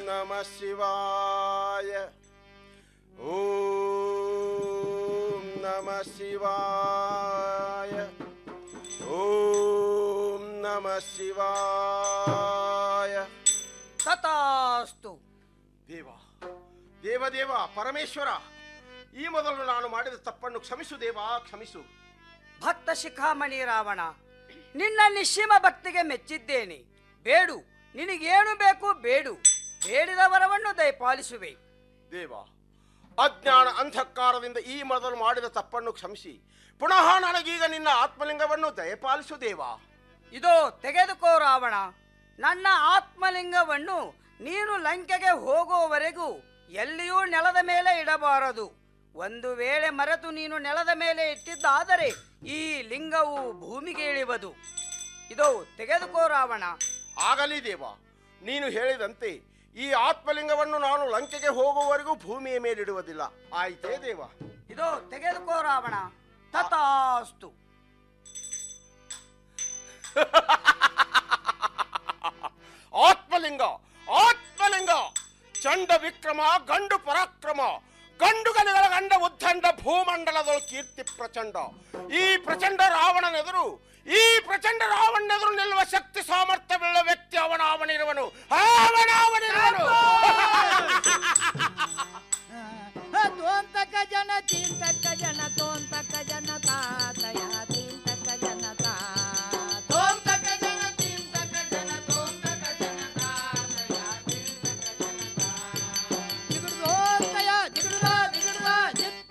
ನಮಃ ಶಿವಾಯ ಓಂ ನಮಃ ಶಿವಾಯ ಓಂ ನಮಃ ಶಿವಾಯ ತಥಾಸ್ತು ದೇವ ದೇವ ದೇವ ಪರಮೇಶ್ವರ ಈ ಮೊದಲು ನಾನು ಮಾಡಿದ ತಪ್ಪನ್ನು ಕ್ಷಮಿಸು ದೇವ ಕ್ಷಮಿಸು ಭಕ್ತ ಶಿಖಾಮಣಿ ರಾವಣ ನಿನ್ನ ನಿಶ್ಚಿಮ ಭಕ್ತಿಗೆ ಮೆಚ್ಚಿದ್ದೇನೆ ಬೇಡು ನಿನಗೇನು ಬೇಕು ಬೇಡು ಬೇಡಿದ ವರವನ್ನು ದಯಪಾಲಿಸುವೆ ದೇವ ಅಜ್ಞಾನ ಅಂಧಕಾರದಿಂದ ಈ ಮೊದಲು ಮಾಡಿದ ತಪ್ಪನ್ನು ಕ್ಷಮಿಸಿ ಪುನಃ ನನಗೀಗ ನಿನ್ನ ಆತ್ಮಲಿಂಗವನ್ನು ದಯಪಾಲಿಸು ದೇವ ಇದೋ ತೆಗೆದುಕೋ ರಾವಣ ನನ್ನ ಆತ್ಮಲಿಂಗವನ್ನು ನೀನು ಲಂಕೆಗೆ ಹೋಗುವವರೆಗೂ ಎಲ್ಲಿಯೂ ನೆಲದ ಮೇಲೆ ಇಡಬಾರದು ಒಂದು ವೇಳೆ ಮರೆತು ನೀನು ನೆಲದ ಮೇಲೆ ಇಟ್ಟಿದ್ದಾದರೆ ಈ ಲಿಂಗವು ಭೂಮಿಗೆ ಇಳಿಯುವುದು ಇದೋ ತೆಗೆದುಕೋ ರಾವಣ ಆಗಲಿ ದೇವ ನೀನು ಹೇಳಿದಂತೆ ಈ ಆತ್ಮಲಿಂಗವನ್ನು ನಾನು ಲಂಕೆಗೆ ಹೋಗುವವರೆಗೂ ಭೂಮಿಯ ಮೇಲಿಡುವುದಿಲ್ಲ ಆಯ್ತೇ ದೇವ ಇದೋ ತೆಗೆದುಕೋ ರಾವಣ ತಥಾಸ್ತು ಆತ್ಮಲಿಂಗ ಆತ್ಮಲಿಂಗ ಚಂಡ ವಿಕ್ರಮ ಗಂಡು ಪರಾಕ್ರಮ ಗಂಡುಗಲಿಗಳ ಗಂಡ ಉದ್ದಂಡ ಭೂಮಂಡಲದೊಳು ಕೀರ್ತಿ ಪ್ರಚಂಡ ಈ ಪ್ರಚಂಡ ರಾವಣನೆದುರು ಈ ಪ್ರಚಂಡ ರಾವಣನೆದುರು ನಿಲ್ಲುವ ಶಕ್ತಿ ಸಾಮರ್ಥ್ಯವುಳ್ಳ ವ್ಯಕ್ತಿ ಅವನ ಅವನಿರುವನು ಅವನ ಅವನಿರುವನು ತೋಂತಕ ಜನ ಚಿಂತಕ ಜನ ತೋಂತಕ ಜನ ತಾತಯ ಚಿಂತಕ ಜನ ತಾ ತೋಂತಕ ಜನ ಚಿಂತಕ ಜನ ತೋಂತಕ ಜನ ತಾತಯ ಚಿಂತಕ ಜನ ತಾ ಜಿಗುಡ್ದೋಂತಯ ಜಿಗುಡ್ದ ಜಿಗುಡ್ದ ಜಿತ್ತ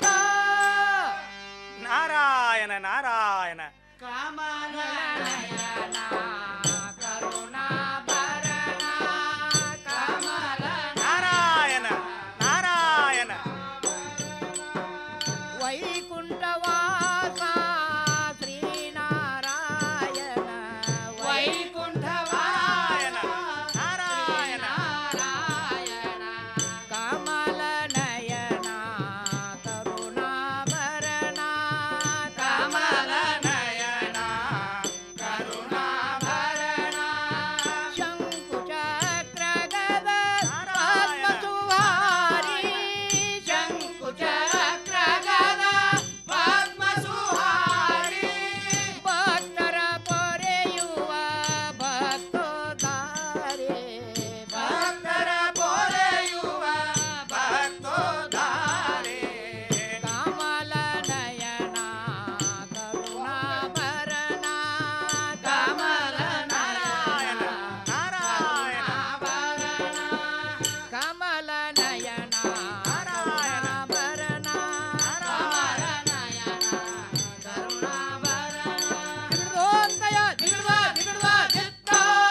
ನಾರಾಯಣ ನಾರಾಯಣ ಕಮಲನಯನ ಕರುಣಾಭರಣ ಕಮಲ ನಾರಾಯಣ ನಾರಾಯಣ ವೈಕುಂಠವಾಸ ಶ್ರೀನಾರಾಯಣ ವೈಕುಂಠವಾಸ ನಾರಾಯಣ ನಾರಾಯಣ ಕಮಲನಯನ ಕರುಣಾಭರಣ ಕಮಲನಯನ ಕರುಣಾಭರಣ ಶಂಕುಚಕ್ರಗದ ಪದ್ಮಸುಹಾರಿ ಶಂಕುಚಕ್ರಗದ ಪದ್ಮಸುಹಾರಿ ಭಕ್ತರ ಪೊರೆಯುವ ಭಕ್ತೋದಾರೆ ಭಕ್ತರ ಪೊರೆಯುವ ಭಕ್ತೋದಾರೆ ಕಮಲ ನಯನ ಕರುಣಾಭರಣ ಕಮಲ ನಾರಾಯಣ ನಾರಾಯಣ ಕಮಲ ನಯನ ಕರುಣಾಭರಣ ಕಮಲ ನಯನ ಕರುಣಾಭರಣ ಜಿಗುಡ್ದೋಂತಯ ಜಿಗುಡ್ದ ಜಿಗುಡ್ದ ಜಿತ್ತ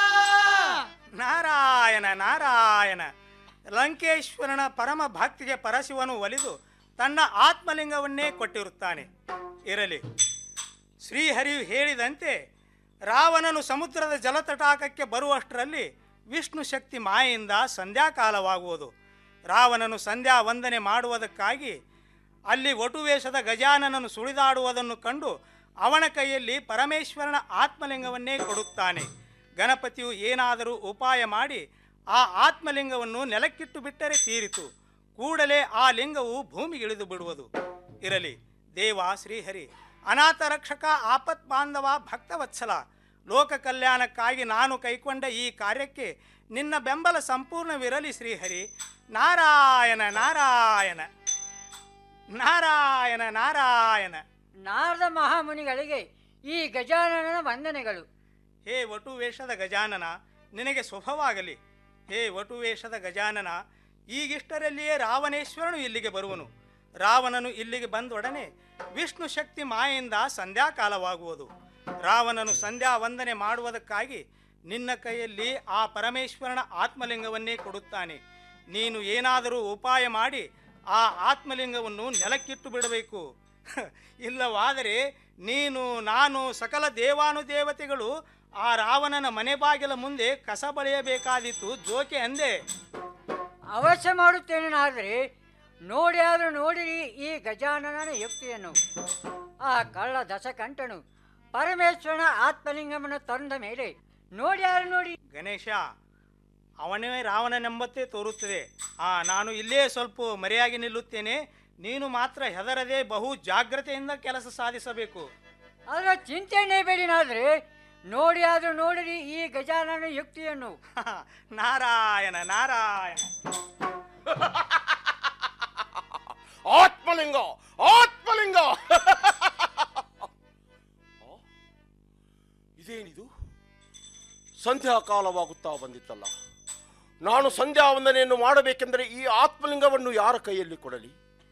ನಾರಾಯಣ ನಾರಾಯಣ ಲಂಕೇಶ್ವರನ ಪರಮ ಭಕ್ತಿಗೆ ಪರಶಿವನು ಒಲಿದು ತನ್ನ ಆತ್ಮಲಿಂಗವನ್ನೇ ಕೊಟ್ಟಿರುತ್ತಾನೆ ಇರಲಿ ಶ್ರೀಹರಿಯು ಹೇಳಿದಂತೆ ರಾವಣನು ಸಮುದ್ರದ ಜಲತಟಾಕಕ್ಕೆ ಬರುವಷ್ಟರಲ್ಲಿ ವಿಷ್ಣು ಶಕ್ತಿ ಮಾಯೆಯಿಂದ ಸಂಧ್ಯಾಕಾಲವಾಗುವುದು ರಾವಣನು ಸಂಧ್ಯಾ ವಂದನೆ ಮಾಡುವುದಕ್ಕಾಗಿ ಅಲ್ಲಿ ಒಟುವೇಷದ ಗಜಾನನನು ಸುಳಿದಾಡುವುದನ್ನು ಕಂಡು ಅವನ ಕೈಯಲ್ಲಿ ಪರಮೇಶ್ವರನ ಆತ್ಮಲಿಂಗವನ್ನೇ ಕೊಡುತ್ತಾನೆ ಗಣಪತಿಯು ಏನಾದರೂ ಉಪಾಯ ಮಾಡಿ ಆ ಆತ್ಮಲಿಂಗವನ್ನು ನೆಲಕ್ಕಿಟ್ಟು ಬಿಟ್ಟರೆ ತೀರಿತು ಕೂಡಲೇ ಆ ಲಿಂಗವು ಭೂಮಿಗಿಳಿದು ಬಿಡುವುದು ಇರಲಿ ದೇವ ಶ್ರೀಹರಿ ಅನಾಥ ರಕ್ಷಕ ಆಪತ್ ಬಾಂಧವ ಭಕ್ತವತ್ಸಲ ಲೋಕ ಕಲ್ಯಾಣಕ್ಕಾಗಿ ನಾನು ಕೈಕೊಂಡ ಈ ಕಾರ್ಯಕ್ಕೆ ನಿನ್ನ ಬೆಂಬಲ ಸಂಪೂರ್ಣವಿರಲಿ ಶ್ರೀಹರಿ ನಾರಾಯಣ ನಾರಾಯಣ ನಾರಾಯಣ ನಾರಾಯಣ ನಾರದ ಮಹಾಮುನಿಗಳಿಗೆ ಈ ಗಜಾನನ ವಂದನೆಗಳು ಹೇ ವಟುವೇಷದ ಗಜಾನನ ನಿನಗೆ ಶುಭವಾಗಲಿ ಹೇ ವಟುವೇಷದ ಗಜಾನನ ಈಗಿಷ್ಟರಲ್ಲಿಯೇ ರಾವಣೇಶ್ವರನು ಇಲ್ಲಿಗೆ ಬರುವನು ರಾವಣನು ಇಲ್ಲಿಗೆ ಬಂದೊಡನೆ ವಿಷ್ಣು ಶಕ್ತಿ ಮಾಯೆಯಿಂದ ಸಂಧ್ಯಾಕಾಲವಾಗುವುದು ರಾವಣನು ಸಂಧ್ಯಾ ವಂದನೆ ಮಾಡುವುದಕ್ಕಾಗಿ ನಿನ್ನ ಕೈಯಲ್ಲಿ ಆ ಪರಮೇಶ್ವರನ ಆತ್ಮಲಿಂಗವನ್ನೇ ಕೊಡುತ್ತಾನೆ ನೀನು ಏನಾದರೂ ಉಪಾಯ ಮಾಡಿ ಆ ಆತ್ಮಲಿಂಗವನ್ನು ನೆಲಕ್ಕಿಟ್ಟು ಬಿಡಬೇಕು ಇಲ್ಲವಾದರೆ ನೀನು ನಾನು ಸಕಲ ದೇವಾನುದೇವತೆಗಳು ಆ ರಾವಣನ ಮನೆ ಬಾಗಿಲ ಮುಂದೆ ಕಸ ಬಳಿಯಬೇಕಾದೀತು ಜೋಕೆ ಅಂದೆ ಅವಶ್ಯ ಮಾಡುತ್ತೇನಾದರೆ ನೋಡಿ ಆದರೂ ನೋಡಿರಿ ಈ ಗಜಾನನ ಯುಕ್ತಿಯನ್ನು ಆ ಕಳ್ಳ ದಶಕಂಠನು ಪರಮೇಶ್ವರನ ಆತ್ಮಲಿಂಗವನ್ನು ತಂದ ಮೇಲೆ ನೋಡಿ ಯಾರು ನೋಡಿ ಗಣೇಶ ಅವನೇ ರಾವಣನೆಂಬತ್ತೇ ತೋರುತ್ತದೆ ಆ ನಾನು ಇಲ್ಲೇ ಸ್ವಲ್ಪ ಮರೆಯಾಗಿ ನಿಲ್ಲುತ್ತೇನೆ ನೀನು ಮಾತ್ರ ಹೆದರದೆ ಬಹು ಜಾಗ್ರತೆಯಿಂದ ಕೆಲಸ ಸಾಧಿಸಬೇಕು ಅದರ ಚಿಂತೆನೇ ಬೇಡಿನಾದ್ರೆ ನೋಡಿ ಆದ್ರೂ ನೋಡಿರಿ ಈ ಗಜಾನನ ಯುಕ್ತಿಯನ್ನು ನಾರಾಯಣ ನಾರಾಯಣ ಆತ್ಮಲಿಂಗ ಆತ್ಮಲಿಂಗ ಆ? ಇದೇನಿದು ಸಂಧ್ಯಾ ಕಾಲವಾಗುತ್ತಾ ಬಂದಿತ್ತಲ್ಲ ನಾನು ಸಂಧ್ಯಾ ವಂದನೆಯನ್ನು ಮಾಡಬೇಕೆಂದರೆ ಈ ಆತ್ಮಲಿಂಗವನ್ನು ಯಾರ ಕೈಯಲ್ಲಿ ಕೊಡಲಿ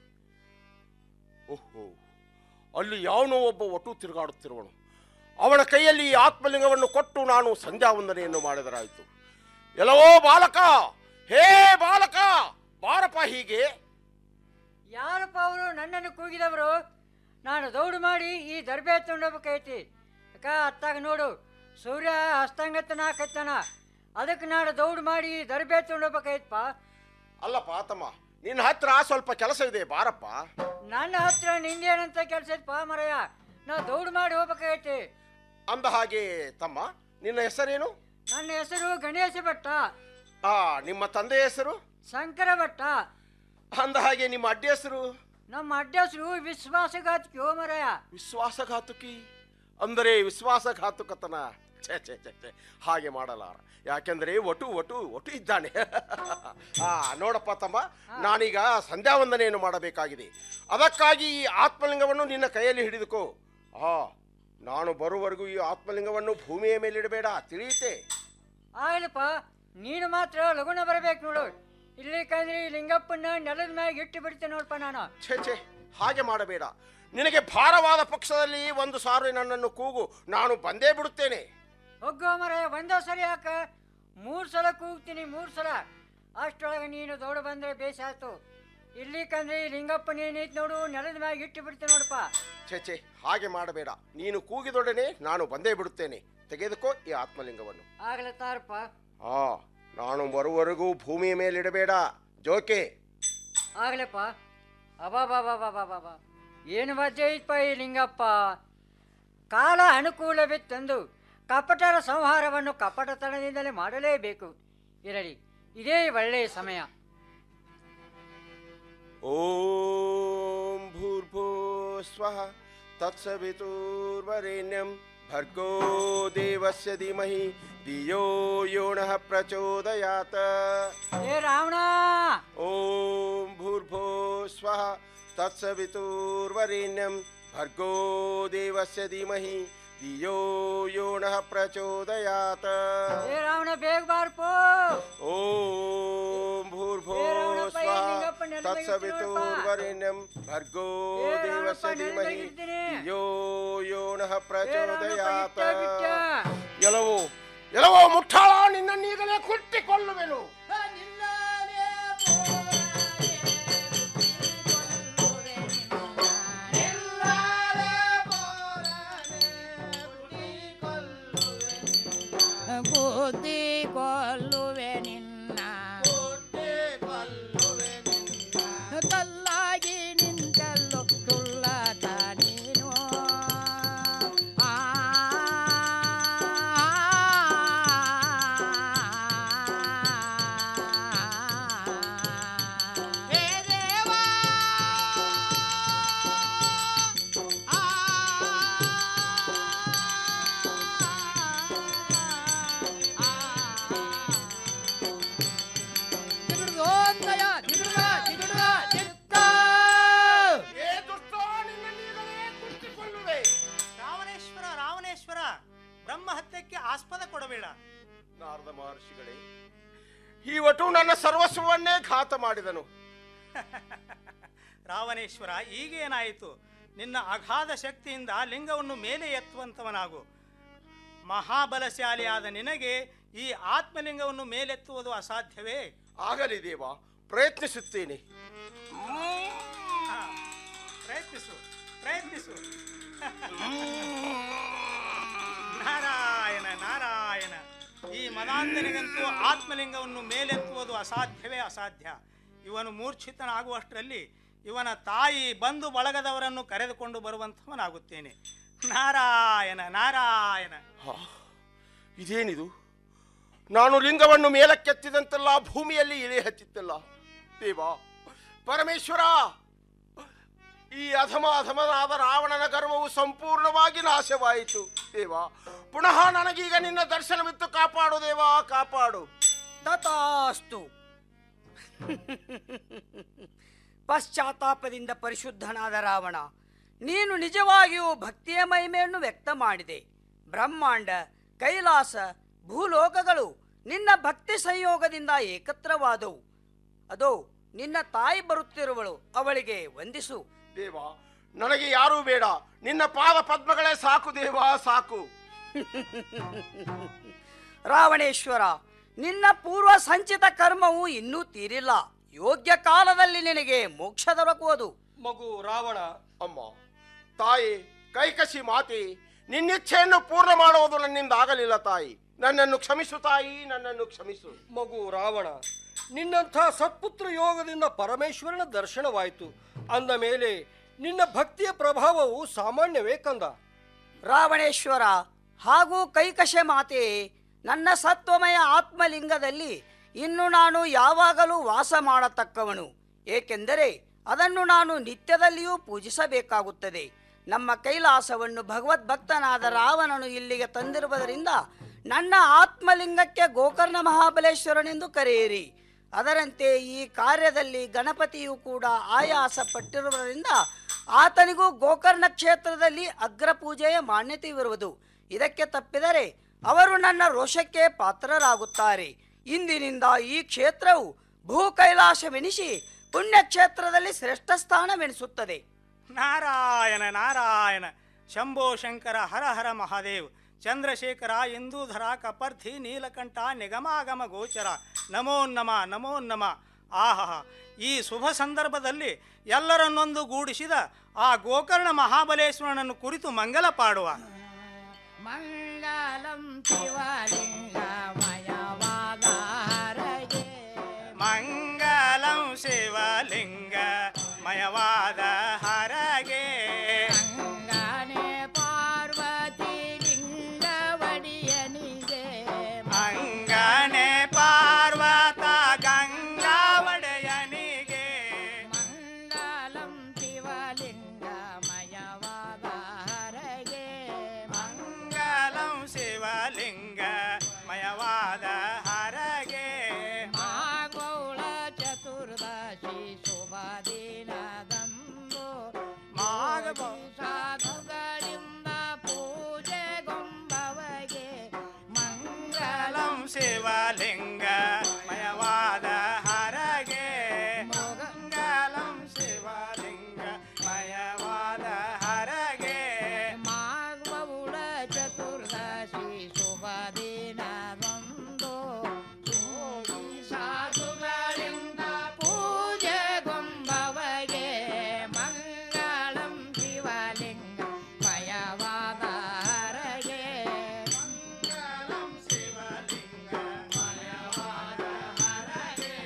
ಓಹೋ ಅಲ್ಲಿ ಯಾವನೋ ಒಬ್ಬ ಒಟ್ಟು ತಿರುಗಾಡುತ್ತಿರುವನು ಅವನ ಕೈಯಲ್ಲಿ ಈ ಆತ್ಮಲಿಂಗವನ್ನು ಕೊಟ್ಟು ನಾನು ಸಂಧ್ಯಾ ವಂದನೆಯನ್ನು ಮಾಡಿದರಾಯಿತು ಎಲ್ಲವೋ ಬಾಲಕ ಹೇ ಬಾಲಕ ಬಾರಪ್ಪ ಹೀಗೆ ಯಾರಪ್ಪ ಅವರು ನನ್ನನ್ನು ಕೂಗಿದವರು ನಾನು ದೌಡು ಮಾಡಿ ಈ ದರ್ಬೆ ತೊಗೊಂಡೋಗ್ಬೇಕೈತಿ ಅಕ್ಕ ಅತ್ತಾಗ ನೋಡು ಸೂರ್ಯ ಅಸ್ತಂಗತನ ಕತ್ತನ ಅದಕ್ಕೆ ನಾನು ದೌಡು ಮಾಡಿ ಈ ದರ್ಬೆ ತೊಗೊಂಡೋಗ್ಬೇಕೈತಪ್ಪ ಅಲ್ಲಪ್ಪ ತಮ್ಮ ನಿನ್ನ ಹತ್ರ ಸ್ವಲ್ಪ ಕೆಲಸ ಇದೆ ಬಾರಪ್ಪ ನನ್ನ ಹತ್ರ ನಿಂದೇನಂತ ಕೆಲಸ ಐತಪ್ಪ ಮರಯ್ಯ ನಾ ದೌಡು ಮಾಡಿ ಹೋಗ್ಬೇಕಾಗೈತಿ ಅಂದ ಹಾಗೆ ತಮ್ಮ ನಿನ್ನ ಹೆಸರೇನು ನನ್ನ ಹೆಸರು ಗಣೇಶ ಭಟ್ಟ ಆ ನಿಮ್ಮ ತಂದೆ ಹೆಸರು ಶಂಕರ ಭಟ್ಟ ಅಂದ ಹಾಗೆ ನಿಮ್ಮ ಅಡ್ಡಿ ಹೆಸರು ನಮ್ಮ ಅಡ್ಡ ಹೆಸರು ವಿಶ್ವಾಸಘಾತಕಿ ಓ ಮರಯ್ಯ ವಿಶ್ವಾಸಘಾತುಕಿ ಅಂದರೆ ವಿಶ್ವಾಸಘಾತುಕತನ ಛೇ ಛೇ ಛೇ ಛೇ ಹಾಗೆ ಮಾಡಲಾರ ಯಾಕೆಂದ್ರೆ ಒಟು ಒಟು ಒಟು ಇದ್ದಾನೆ ಆ ನೋಡಪ್ಪ ತಮ್ಮ ನಾನೀಗ ಸಂಧ್ಯಾ ವಂದನೆಯನ್ನು ಮಾಡಬೇಕಾಗಿದೆ ಅದಕ್ಕಾಗಿ ಈ ಆತ್ಮಲಿಂಗವನ್ನು ನಿನ್ನ ಕೈಯಲ್ಲಿ ಹಿಡಿದುಕೋ ಆ ನಾನು ಬರುವವರೆಗೂ ಈ ಆತ್ಮಲಿಂಗವನ್ನು ಭೂಮಿಯ ಮೇಲಿಡಬೇಡ ತಿಳಿಯುತ್ತೆ ಆಗ್ಲಪ್ಪ ನೀನು ಮಾತ್ರ ಲಗುನ ಬರಬೇಕು ನೋಡು ಇಲ್ಲಿ ಕಂದ್ರೆ ಈ ಲಿಂಗಪ್ಪನ ನೆಲದ ಮ್ಯಾಗ ಇಟ್ಟು ಬಿಡ್ತೇನೆ ನೋಡಪ್ಪ ನಾನು ಛೇ ಛೇ ಹಾಗೆ ಮಾಡಬೇಡ ನಿನಗೆ ಭಾರವಾದ ಪಕ್ಷದಲ್ಲಿ ಒಂದು ಸಾರಿ ನನ್ನನ್ನು ಕೂಗು ನಾನು ಬಂದೇ ಬಿಡುತ್ತೇನೆ ಹೋಗೋ ಮರ ಒಂದೋ ಸರಿ ಯಾಕ ಮೂರು ಸಲ ಕೂಗ್ತೀನಿ ಮೂರು ಸಲ ಅಷ್ಟೊಳಗೆ ನೀನು ದೌಡ ಬಂದ್ರೆ ಬೇಸಾಯ್ತು ಇಲ್ಲಿ ಕಂದ್ರೆ ಈ ಲಿಂಗಪ್ಪನ ಏನೈತಿ ನೋಡು ನೆಲದ ಮ್ಯಾಗ ಇಟ್ಟು ಬಿಡ್ತೇನೆ ನೋಡಪ್ಪ ಛೇ ಛೇ ಹಾಗೆ ಮಾಡಬೇಡ ನೀನು ಕೂಗಿದೊಡನೆ ನಾನು ಬಂದೇ ಬಿಡುತ್ತೇನೆ ತೆಗೆದುಕೋ ಈ ಆತ್ಮಲಿಂಗವನ್ನು ಆಗ್ಲತ್ತಾರಪ್ಪ ಆ ನಾನು ಬರುವವರೆಗೂ ಭೂಮಿಯ ಮೇಲಿಡಬೇಡ ಜೋಕೆ ಆಗ್ಲಪ್ಪ ಅಬಾಬಾಬಾಬಾಬಾಬಾ ಏನು ವಜ್ಜೆ ಐತಪ್ಪ ಈ ಲಿಂಗಪ್ಪ ಕಾಲ ಅನುಕೂಲವಿತ್ತಂದು ಕಪಟರ ಸಂಹಾರವನ್ನು ಕಪಟತನದಿಂದಲೇ ಮಾಡಲೇಬೇಕು ಇರಲಿ ಇದೇ ಒಳ್ಳೆಯ ಸಮಯ ಓಂ ಭೂರ್ಭೂ ಸ್ವಃ ತತ್ಸವಿತುರ್ವರೆಣ್ಯಂ ಭರ್ಗೋ ದೇವಸ್ಯ ಧೀಮಹಿ ಧಿಯೋ ಯೋ ನಃ ಪ್ರಚೋದಯಾತ್ ಏ ರಾವಣ ಓಂ ಭೂರ್ಭೋ ಸ್ವಃ ತತ್ಸವಿತುರ್ವರೆಣ್ಯಂ ಭರ್ಗೋ ದೇವಸ್ಯ ಧೀಮಹಿ ಧಿಯೋ ಯೋ ನಃ ಪ್ರಚೋದಯಾತ್ ಏ ರಾವಣ ಬೇಗ ಬಾರ್ಪೋ ಓಂ ಭೂರ್ಭೋ ಏ ರಾವಣಪ್ಪ, ಈ ಸ್ವಃ ಲಿಂಗಪ್ಪ ನೆಲದ ಮೇಲೆ ತತ್ಸವಿತುರ್ವರೆಣ್ಯಂ ಭರ್ಗೋ ಏ ದೇವಸ್ಯ ರಾವಣಪ್ಪ, ನೆಲದ ಧೀಮಹಿ ಇಡ್ತೀನಿ. ಯೋ ಯೋ ನಃ ಪ್ರಚೋದಯಾತ್ ಬಿಟ್ಟ, ಬಿಟ್ಟ. ಎಲ್ಲವೋ ಎಲ್ಲವೋ ಮುಟ್ಟಾಳ ನಿನ್ನನ್ನೀಗಲೇ ಕುಟ್ಟಿಕೊಳ್ಳುವೆನು ಬುದ್ಧಿ ಕೊಲ್ಲುವೆ ನಿನ್ನ ಕಲ್ಲಾಗಿ ನಿಂತಲ್ಲೋ ತುಳ್ಳಾಟ ನೀನು ಆ ಹೇ ದೇವಾ ತಿರುಗೋನ್ನಯ ತಿರುಗ ತಿರುಗ ಚಿತ್ತ ಏ ದುಷ್ಟೋ ನಿನ್ನನ್ನೀಗಲೇ ಕುಟ್ಟಿಕೊಳ್ಳುವೆ ರಾವಣೇಶ್ವರ ರಾವಣೇಶ್ವರ ಬ್ರಹ್ಮ ಹತ್ಯಕ್ಕೆ ಆಸ್ಪದ ಕೊಡಬೇಡ ನಾರದ ಮಹರ್ಷಿಗಳೇ ಈ ಒಟ್ಟು ನನ್ನ ಸರ್ವಸ್ವವನ್ನೇ ಘಾತ ಮಾಡಿದನು ರಾವಣೇಶ್ವರ ಈಗೇನಾಯಿತು ನಿನ್ನ ಅಗಾಧ ಶಕ್ತಿಯಿಂದ ಲಿಂಗವನ್ನು ಮೇಲೆ ಎತ್ತುವಂತವನಾಗು ಮಹಾಬಲಶಾಲಿಯಾದ ನಿನಗೆ ಈ ಆತ್ಮಲಿಂಗವನ್ನು ಮೇಲೆತ್ತುವುದು ಅಸಾಧ್ಯವೇ ಆಗಲಿ ದೇವ ಪ್ರಯತ್ನಿಸುತ್ತೇನೆ ಹಾ, ಪ್ರಯತ್ನಿಸು ಪ್ರಯತ್ನಿಸು ನಾರಾಯಣ ನಾರಾಯಣ ಈ ಮದಾಂಧನಿಗಂತೂ ಆತ್ಮಲಿಂಗವನ್ನು ಮೇಲೆತ್ತುವುದು ಅಸಾಧ್ಯವೇ ಅಸಾಧ್ಯ ಇವನು ಮೂರ್ಛಿತನಾಗುವಷ್ಟರಲ್ಲಿ ಇವನ ತಾಯಿ ಬಂಧು ಬಳಗದವರನ್ನು ಕರೆದುಕೊಂಡು ಬರುವಂಥವನಾಗುತ್ತೇನೆ ನಾರಾಯಣ ನಾರಾಯಣ ಇದೇನಿದು ನಾನು ಲಿಂಗವನ್ನು ಮೇಲಕ್ಕೆತ್ತಿದಂತೆಲ್ಲ ಭೂಮಿಯಲ್ಲಿ ಇಳಿ ಹತ್ತಿತ್ತಲ್ಲ ದೇವ ಪರಮೇಶ್ವರ ಈ ಅಧಮ ಅಧಮನಾದ ರಾವಣನ ಗರ್ವವು ಸಂಪೂರ್ಣವಾಗಿ ನಾಶವಾಯಿತು ದೇವ ಪುನಃ ನನಗೀಗ ನಿನ್ನ ದರ್ಶನವಿತ್ತು ಕಾಪಾಡು ದೇವ ಕಾಪಾಡು ತಥಾಸ್ತು ಪಶ್ಚಾತ್ತಾಪದಿಂದ ಪರಿಶುದ್ಧನಾದ ರಾವಣ ನೀನು ನಿಜವಾಗಿಯೂ ಭಕ್ತಿಯ ಮಹಿಮೆಯನ್ನು ವ್ಯಕ್ತ ಮಾಡಿದೆ ಬ್ರಹ್ಮಾಂಡ ಕೈಲಾಸ ಭೂಲೋಕಗಳು ನಿನ್ನ ಭಕ್ತಿ ಸಂಯೋಗದಿಂದ ಏಕತ್ರವಾದವು ಅದೋ ನಿನ್ನ ತಾಯಿ ಬರುತ್ತಿರುವಳು ಅವಳಿಗೆ ವಂದಿಸು ದೇವ ನನಗೆ ಯಾರೂ ಬೇಡ ನಿನ್ನ ಪಾದ ಪದ್ಮಗಳೇ ಸಾಕು ದೇವ ಸಾಕು ರಾವಣೇಶ್ವರ ನಿನ್ನ ಪೂರ್ವ ಸಂಚಿತ ಕರ್ಮವು ಇನ್ನೂ ತೀರಿಲ್ಲ ಯೋಗ್ಯ ಕಾಲದಲ್ಲಿ ನಿನಗೆ ಮೋಕ್ಷ ದೊರಕುವುದು ಮಗು ರಾವಣ ಅಮ್ಮ ತಾಯಿ ಕೈಕಸಿ ಮಾತೆ ನಿನ್ನಿಚ್ಛೆಯನ್ನು ಪೂರ್ಣ ಮಾಡುವುದು ನನ್ನಿಂದ ಆಗಲಿಲ್ಲ ತಾಯಿ ನನ್ನನ್ನು ಕ್ಷಮಿಸು ತಾಯಿ ನನ್ನನ್ನು ಕ್ಷಮಿಸು ಮಗು ರಾವಣ ನಿನ್ನಂಥ ಸತ್ಪುತ್ರ ಯೋಗದಿಂದ ಪರಮೇಶ್ವರನ ದರ್ಶನವಾಯಿತು ಅಂದ ಮೇಲೆ ನಿನ್ನ ಭಕ್ತಿಯ ಪ್ರಭಾವವು ಸಾಮಾನ್ಯವೇ ಕಂದ ರಾವಣೇಶ್ವರ ಹಾಗೂ ಕೈಕಶೆ ಮಾತೆ ನನ್ನ ಸತ್ವಮಯ ಆತ್ಮಲಿಂಗದಲ್ಲಿ ಇನ್ನು ನಾನು ಯಾವಾಗಲೂ ವಾಸ ಮಾಡತಕ್ಕವನು ಏಕೆಂದರೆ ಅದನ್ನು ನಾನು ನಿತ್ಯದಲ್ಲಿಯೂ ಪೂಜಿಸಬೇಕಾಗುತ್ತದೆ ನಮ್ಮ ಕೈಲಾಸವನ್ನು ಭಗವದ್ಭಕ್ತನಾದ ರಾವಣನು ಇಲ್ಲಿಗೆ ತಂದಿರುವುದರಿಂದ ನನ್ನ ಆತ್ಮಲಿಂಗಕ್ಕೆ ಗೋಕರ್ಣ ಮಹಾಬಲೇಶ್ವರನೆಂದು ಕರೆಯಿರಿ ಅದರಂತೆ ಈ ಕಾರ್ಯದಲ್ಲಿ ಗಣಪತಿಯು ಕೂಡ ಆಯಾಸ ಪಟ್ಟಿರುವುದರಿಂದ ಆತನಿಗೂ ಗೋಕರ್ಣ ಕ್ಷೇತ್ರದಲ್ಲಿ ಅಗ್ರ ಪೂಜೆಯ ಮಾನ್ಯತೆಯಿರುವುದು ಇದಕ್ಕೆ ತಪ್ಪಿದರೆ ಅವರು ನನ್ನ ರೋಷಕ್ಕೆ ಪಾತ್ರರಾಗುತ್ತಾರೆ ಇಂದಿನಿಂದ ಈ ಕ್ಷೇತ್ರವು ಭೂ ಕೈಲಾಸವೆನಿಸಿ ಪುಣ್ಯಕ್ಷೇತ್ರದಲ್ಲಿ ಶ್ರೇಷ್ಠ ಸ್ಥಾನವೆನಿಸುತ್ತದೆ ನಾರಾಯಣ ನಾರಾಯಣ ಶಂಭೋ ಶಂಕರ ಹರ ಹರ ಮಹಾದೇವ್ ಚಂದ್ರಶೇಖರ ಇಂದೂಧರ ಕಪರ್ಥಿ ನೀಲಕಂಠ ನಿಗಮಾಗಮ ಗೋಚರ ನಮೋ ನಮ ನಮೋ ನಮ ಆಹಾ ಈ ಶುಭ ಸಂದರ್ಭದಲ್ಲಿ ಎಲ್ಲರನ್ನೊಂದು ಗೂಡಿಸಿದ ಆ ಗೋಕರ್ಣ ಮಹಾಬಲೇಶ್ವರನನ್ನು ಕುರಿತು ಮಂಗಲ ಪಾಡುವ ಮಂಗಲಂ ಶಿವಲಿಂಗಮಯವಾದಾರಗೆ ಮಂಗಲಂ ಶಿವಲಿಂಗ ಮಯವಾದ ಹರಗೆ ಗಂಗಾನೆ ಪಾರ್ವತಿ ಲಿಂಗವಡಿಯನಿಗೆ ಅಂಗನೆ ಪಾರ್ವತ ಗಂಗಾ ಒಡೆಯನಿಗೆ ಮಂಗಲಂ ಶಿವಲಿಂಗಮಯವಾದಾರಗೆ ಮಂಗಲಂ ಶಿವಲಿಂಗ ಮಯವಾದ ಹರಗೆ ಮಾಗೋಳ ಚತುರ್ದಶಿ ಶುಭ ದಿನದಂದು ಮಾಘ ಸಾಧುಗಳಿಂದ ಪೂಜೆಗೊಂಬವಗೆ ಮಂಗಲಂ ಶಿವಲಿಂಗ ಮಯವಾದ ಹರಗೆ ಮಂಗಲಂ ಶಿವಲಿಂಗ ಮಯವಾದ ಹರಗೆ ಮಾಘವುಳ ಚತುರ್ದಶಿ ಶುಭ ದಿನದಂದು ಸಾಧುಗಳಿಂದ ಪೂಜೆಗೊಂಬವಗೆ ಮಂಗಳಂ ಶಿವಲಿಂಗ ಮಯವಾದ ಹರಗೆ ಮಂಗಳಂ ಶಿವಲಿಂಗ ಮಯವಾದ ಹರಗೆ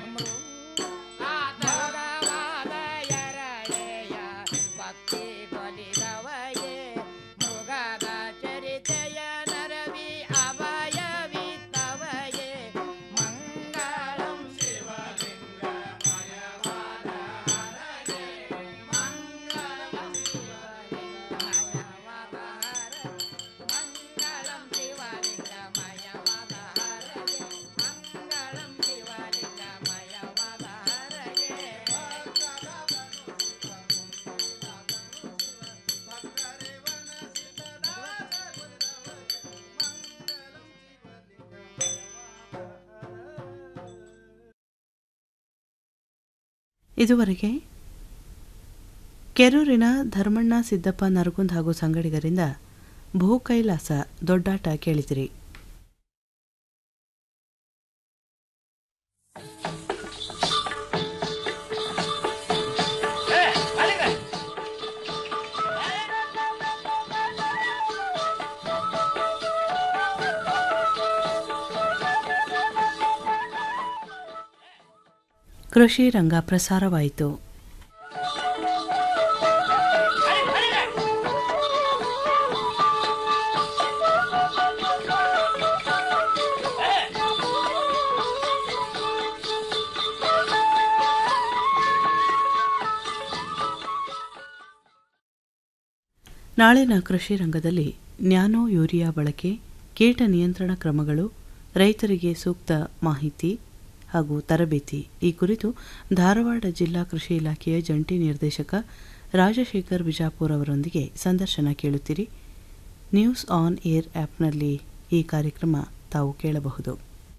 ಭಗವಾದ ಎರಳೆಯ ಭಕ್ತಿ ಕೊಲಿದವಗೆ ಮೃಗದ ಚರಿತೆಯ ನರವಿ ಅಭಯವಿತ್ತವಗೆ ಮಂಗಳಂ ಶಿವಲಿಂಗ ಮಯವಾದ ಹರಗೆ ಮಂಗಳಂ ಶಿವಲಿಂಗ ಮಯವಾದ ಹರಗೆ ಮಂಗಳಂ ಶಿವಲಿಂಗ ಮಯವಾದ ಹರಗೆ ಮಂಗಳಂ ಶಿವಲಿಂಗ ಮಯವಾದ ಹರಗೆ ಇದುವರೆಗೆ ಕೆರೂರಿನ ಧರ್ಮಣ್ಣ ಸಿದ್ದಪ್ಪ ನರಗುಂದ್ ಹಾಗೂ ಸಂಗಡಿಗರಿಂದ ಭೂ ಕೈಲಾಸ ದೊಡ್ಡಾಟ ಕೇಳಿದಿರಿ ಕೃಷಿ ರಂಗ ಪ್ರಸಾರವಾಯಿತು ನಾಳಿನ ಕೃಷಿ ರಂಗದಲ್ಲಿ ನ್ಯಾನೋ ಯೂರಿಯಾ ಬಳಕೆ ಕೀಟ ನಿಯಂತ್ರಣ ಕ್ರಮಗಳು ರೈತರಿಗೆ ಸೂಕ್ತ ಮಾಹಿತಿ ಹಾಗೂ ತರಬೇತಿ ಈ ಕುರಿತು ಧಾರವಾಡ ಜಿಲ್ಲಾ ಕೃಷಿ ಇಲಾಖೆಯ ಜಂಟಿ ನಿರ್ದೇಶಕ ರಾಜಶೇಖರ್ ಬಿಜಾಪುರ್ ಅವರೊಂದಿಗೆ ಸಂದರ್ಶನ ಕೇಳುತ್ತೀರಿ ನ್ಯೂಸ್ ಆನ್ ಏರ್ ಆ್ಯಪ್ನಲ್ಲಿ ಈ ಕಾರ್ಯಕ್ರಮ ತಾವು ಕೇಳಬಹುದು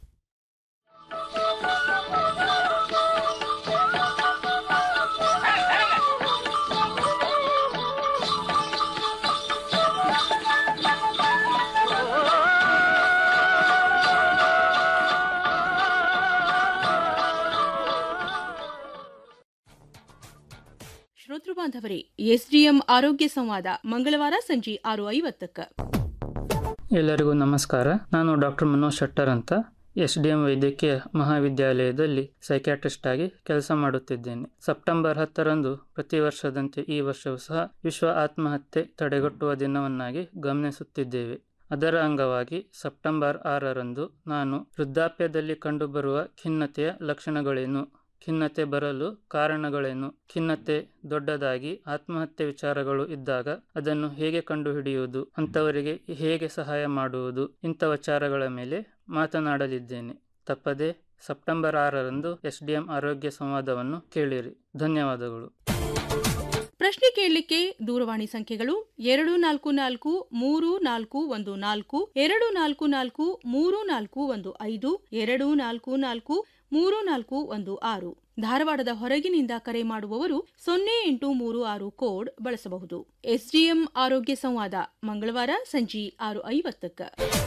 ಶ್ರೋತೃ ಬಾಂಧವರೇ ಎಸ್ಡಿಎಂ ಆರೋಗ್ಯ ಸಂವಾದ ಮಂಗಳವಾರ ಸಂಜೆ ಆರು ಐವತ್ತಕ್ಕ ಎಲ್ಲರಿಗೂ ನಮಸ್ಕಾರ ನಾನು ಡಾಕ್ಟರ್ ಮನೋಜ್ ಶೆಟ್ಟರ್ ಅಂತ ಎಸ್ ಡಿ ಎಂ ವೈದ್ಯಕೀಯ ಮಹಾವಿದ್ಯಾಲಯದಲ್ಲಿ ಸೈಕ್ಯಾಟ್ರಿಸ್ಟ್ ಆಗಿ ಕೆಲಸ ಮಾಡುತ್ತಿದ್ದೇನೆ ಸೆಪ್ಟೆಂಬರ್ ಹತ್ತರಂದು ಪ್ರತಿ ವರ್ಷದಂತೆ ಈ ವರ್ಷವೂ ಸಹ ವಿಶ್ವ ಆತ್ಮಹತ್ಯೆ ತಡೆಗಟ್ಟುವ ದಿನವನ್ನಾಗಿ ಗಮನಿಸುತ್ತಿದ್ದೇವೆ ಅದರ ಅಂಗವಾಗಿ ಸೆಪ್ಟೆಂಬರ್ ಆರರಂದು ನಾನು ವೃದ್ಧಾಪ್ಯದಲ್ಲಿ ಕಂಡುಬರುವ ಖಿನ್ನತೆಯ ಲಕ್ಷಣಗಳೇನು ಖಿನ್ನತೆ ಬರಲು ಕಾರಣಗಳೇನು ಖಿನ್ನತೆ ದೊಡ್ಡದಾಗಿ ಆತ್ಮಹತ್ಯೆ ವಿಚಾರಗಳು ಇದ್ದಾಗ ಅದನ್ನು ಹೇಗೆ ಕಂಡುಹಿಡಿಯುವುದು ಅಂಥವರಿಗೆ ಹೇಗೆ ಸಹಾಯ ಮಾಡುವುದು ಇಂಥ ವಿಚಾರಗಳ ಮೇಲೆ ಮಾತನಾಡಲಿದ್ದೇನೆ ತಪ್ಪದೆ ಸೆಪ್ಟೆಂಬರ್ ಆರರಂದು ಎಸ್ ಡಿ ಎಂ ಆರೋಗ್ಯ ಸಂವಾದವನ್ನು ಕೇಳಿರಿ ಧನ್ಯವಾದಗಳು ಪ್ರಶ್ನೆ ಕೇಳಲಿಕ್ಕೆ ದೂರವಾಣಿ ಸಂಖ್ಯೆಗಳು ಎರಡು ನಾಲ್ಕು ನಾಲ್ಕು ಮೂರು ನಾಲ್ಕು ಒಂದು ನಾಲ್ಕು ಎರಡು ನಾಲ್ಕು ನಾಲ್ಕು ಮೂರು ನಾಲ್ಕು ಒಂದು ಐದು ಎರಡು ನಾಲ್ಕು ನಾಲ್ಕು ಮೂರು ನಾಲ್ಕು ಒಂದು ಆರು ಧಾರವಾಡದ ಹೊರಗಿನಿಂದ ಕರೆ ಮಾಡುವವರು ಸೊನ್ನೆ ಎಂಟು ಮೂರು ಆರು ಕೋಡ್ ಬಳಸಬಹುದು ಎಸ್ಡಿಎಂ ಆರೋಗ್ಯ ಸಂವಾದ ಮಂಗಳವಾರ ಸಂಜೆ ಆರು ಐವತ್ತಕ್ಕ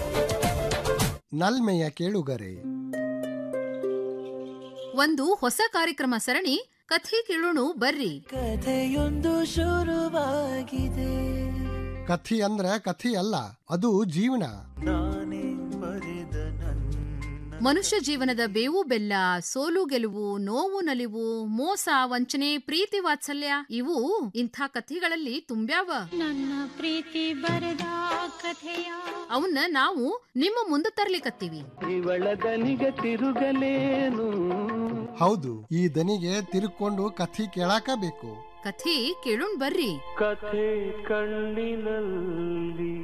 ನಲ್ಮೆಯ ಕೇಳುಗರೆ ಒಂದು ಹೊಸ ಕಾರ್ಯಕ್ರಮ ಸರಣಿ ಕಥೆ ಕೇಳೋಣ ಬರ್ರಿ ಕಥೆಯೊಂದು ಶುರುವಾಗಿದೆ ಕಥಿ ಅಂದ್ರ ಕಥಿ ಅಲ್ಲ ಅದು ಜೀವನ ನಾನೇ ಬರೆದ ಮನುಷ್ಯ ಜೀವನದ ಬೇವು ಬೆಲ್ಲ ಸೋಲು ಗೆಲುವು ನೋವು ನಲಿವು ಮೋಸ ವಂಚನೆ ಪ್ರೀತಿ ವಾತ್ಸಲ್ಯ ಇವು ಇಂಥ ಕಥೆಗಳಲ್ಲಿ ತುಂಬ್ಯಾವ ನನ್ನ ಪ್ರೀತಿ ಬರದ ಕಥೆಯ ಅವನ್ನ ನಾವು ನಿಮ್ಮ ಮುಂದೆ ತರ್ಲಿಕತ್ತೀವಿ ಇವಳ ದನಿಗೆ ತಿರುಗಲೇನು ಹೌದು ಈ ದನಿಗೆ ತಿರುಕೊಂಡು ಕಥಿ ಕೇಳಾಕ ಬೇಕು ಕಥೆ ಕೇಳೋಣ ಬರ್ರಿ ಕಥೆ ಕಣ್ಣಿನಲ್ಲಿ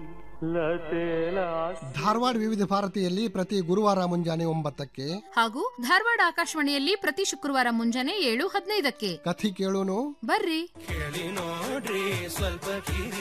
ಧಾರವಾಡ ವಿವಿಧ ಭಾರತಿಯಲ್ಲಿ ಪ್ರತಿ ಗುರುವಾರ ಮುಂಜಾನೆ ಒಂಬತ್ತಕ್ಕೆ ಹಾಗೂ ಧಾರವಾಡ ಆಕಾಶವಾಣಿಯಲ್ಲಿ ಪ್ರತಿ ಶುಕ್ರವಾರ ಮುಂಜಾನೆ ಏಳು ಹದಿನೈದಕ್ಕೆ ಕಥಿ ಕೇಳೋನು ಬರ್ರಿ ಕೇಳಿ ನೋಡ್ರಿ ಸ್ವಲ್ಪ ಕಿರಿ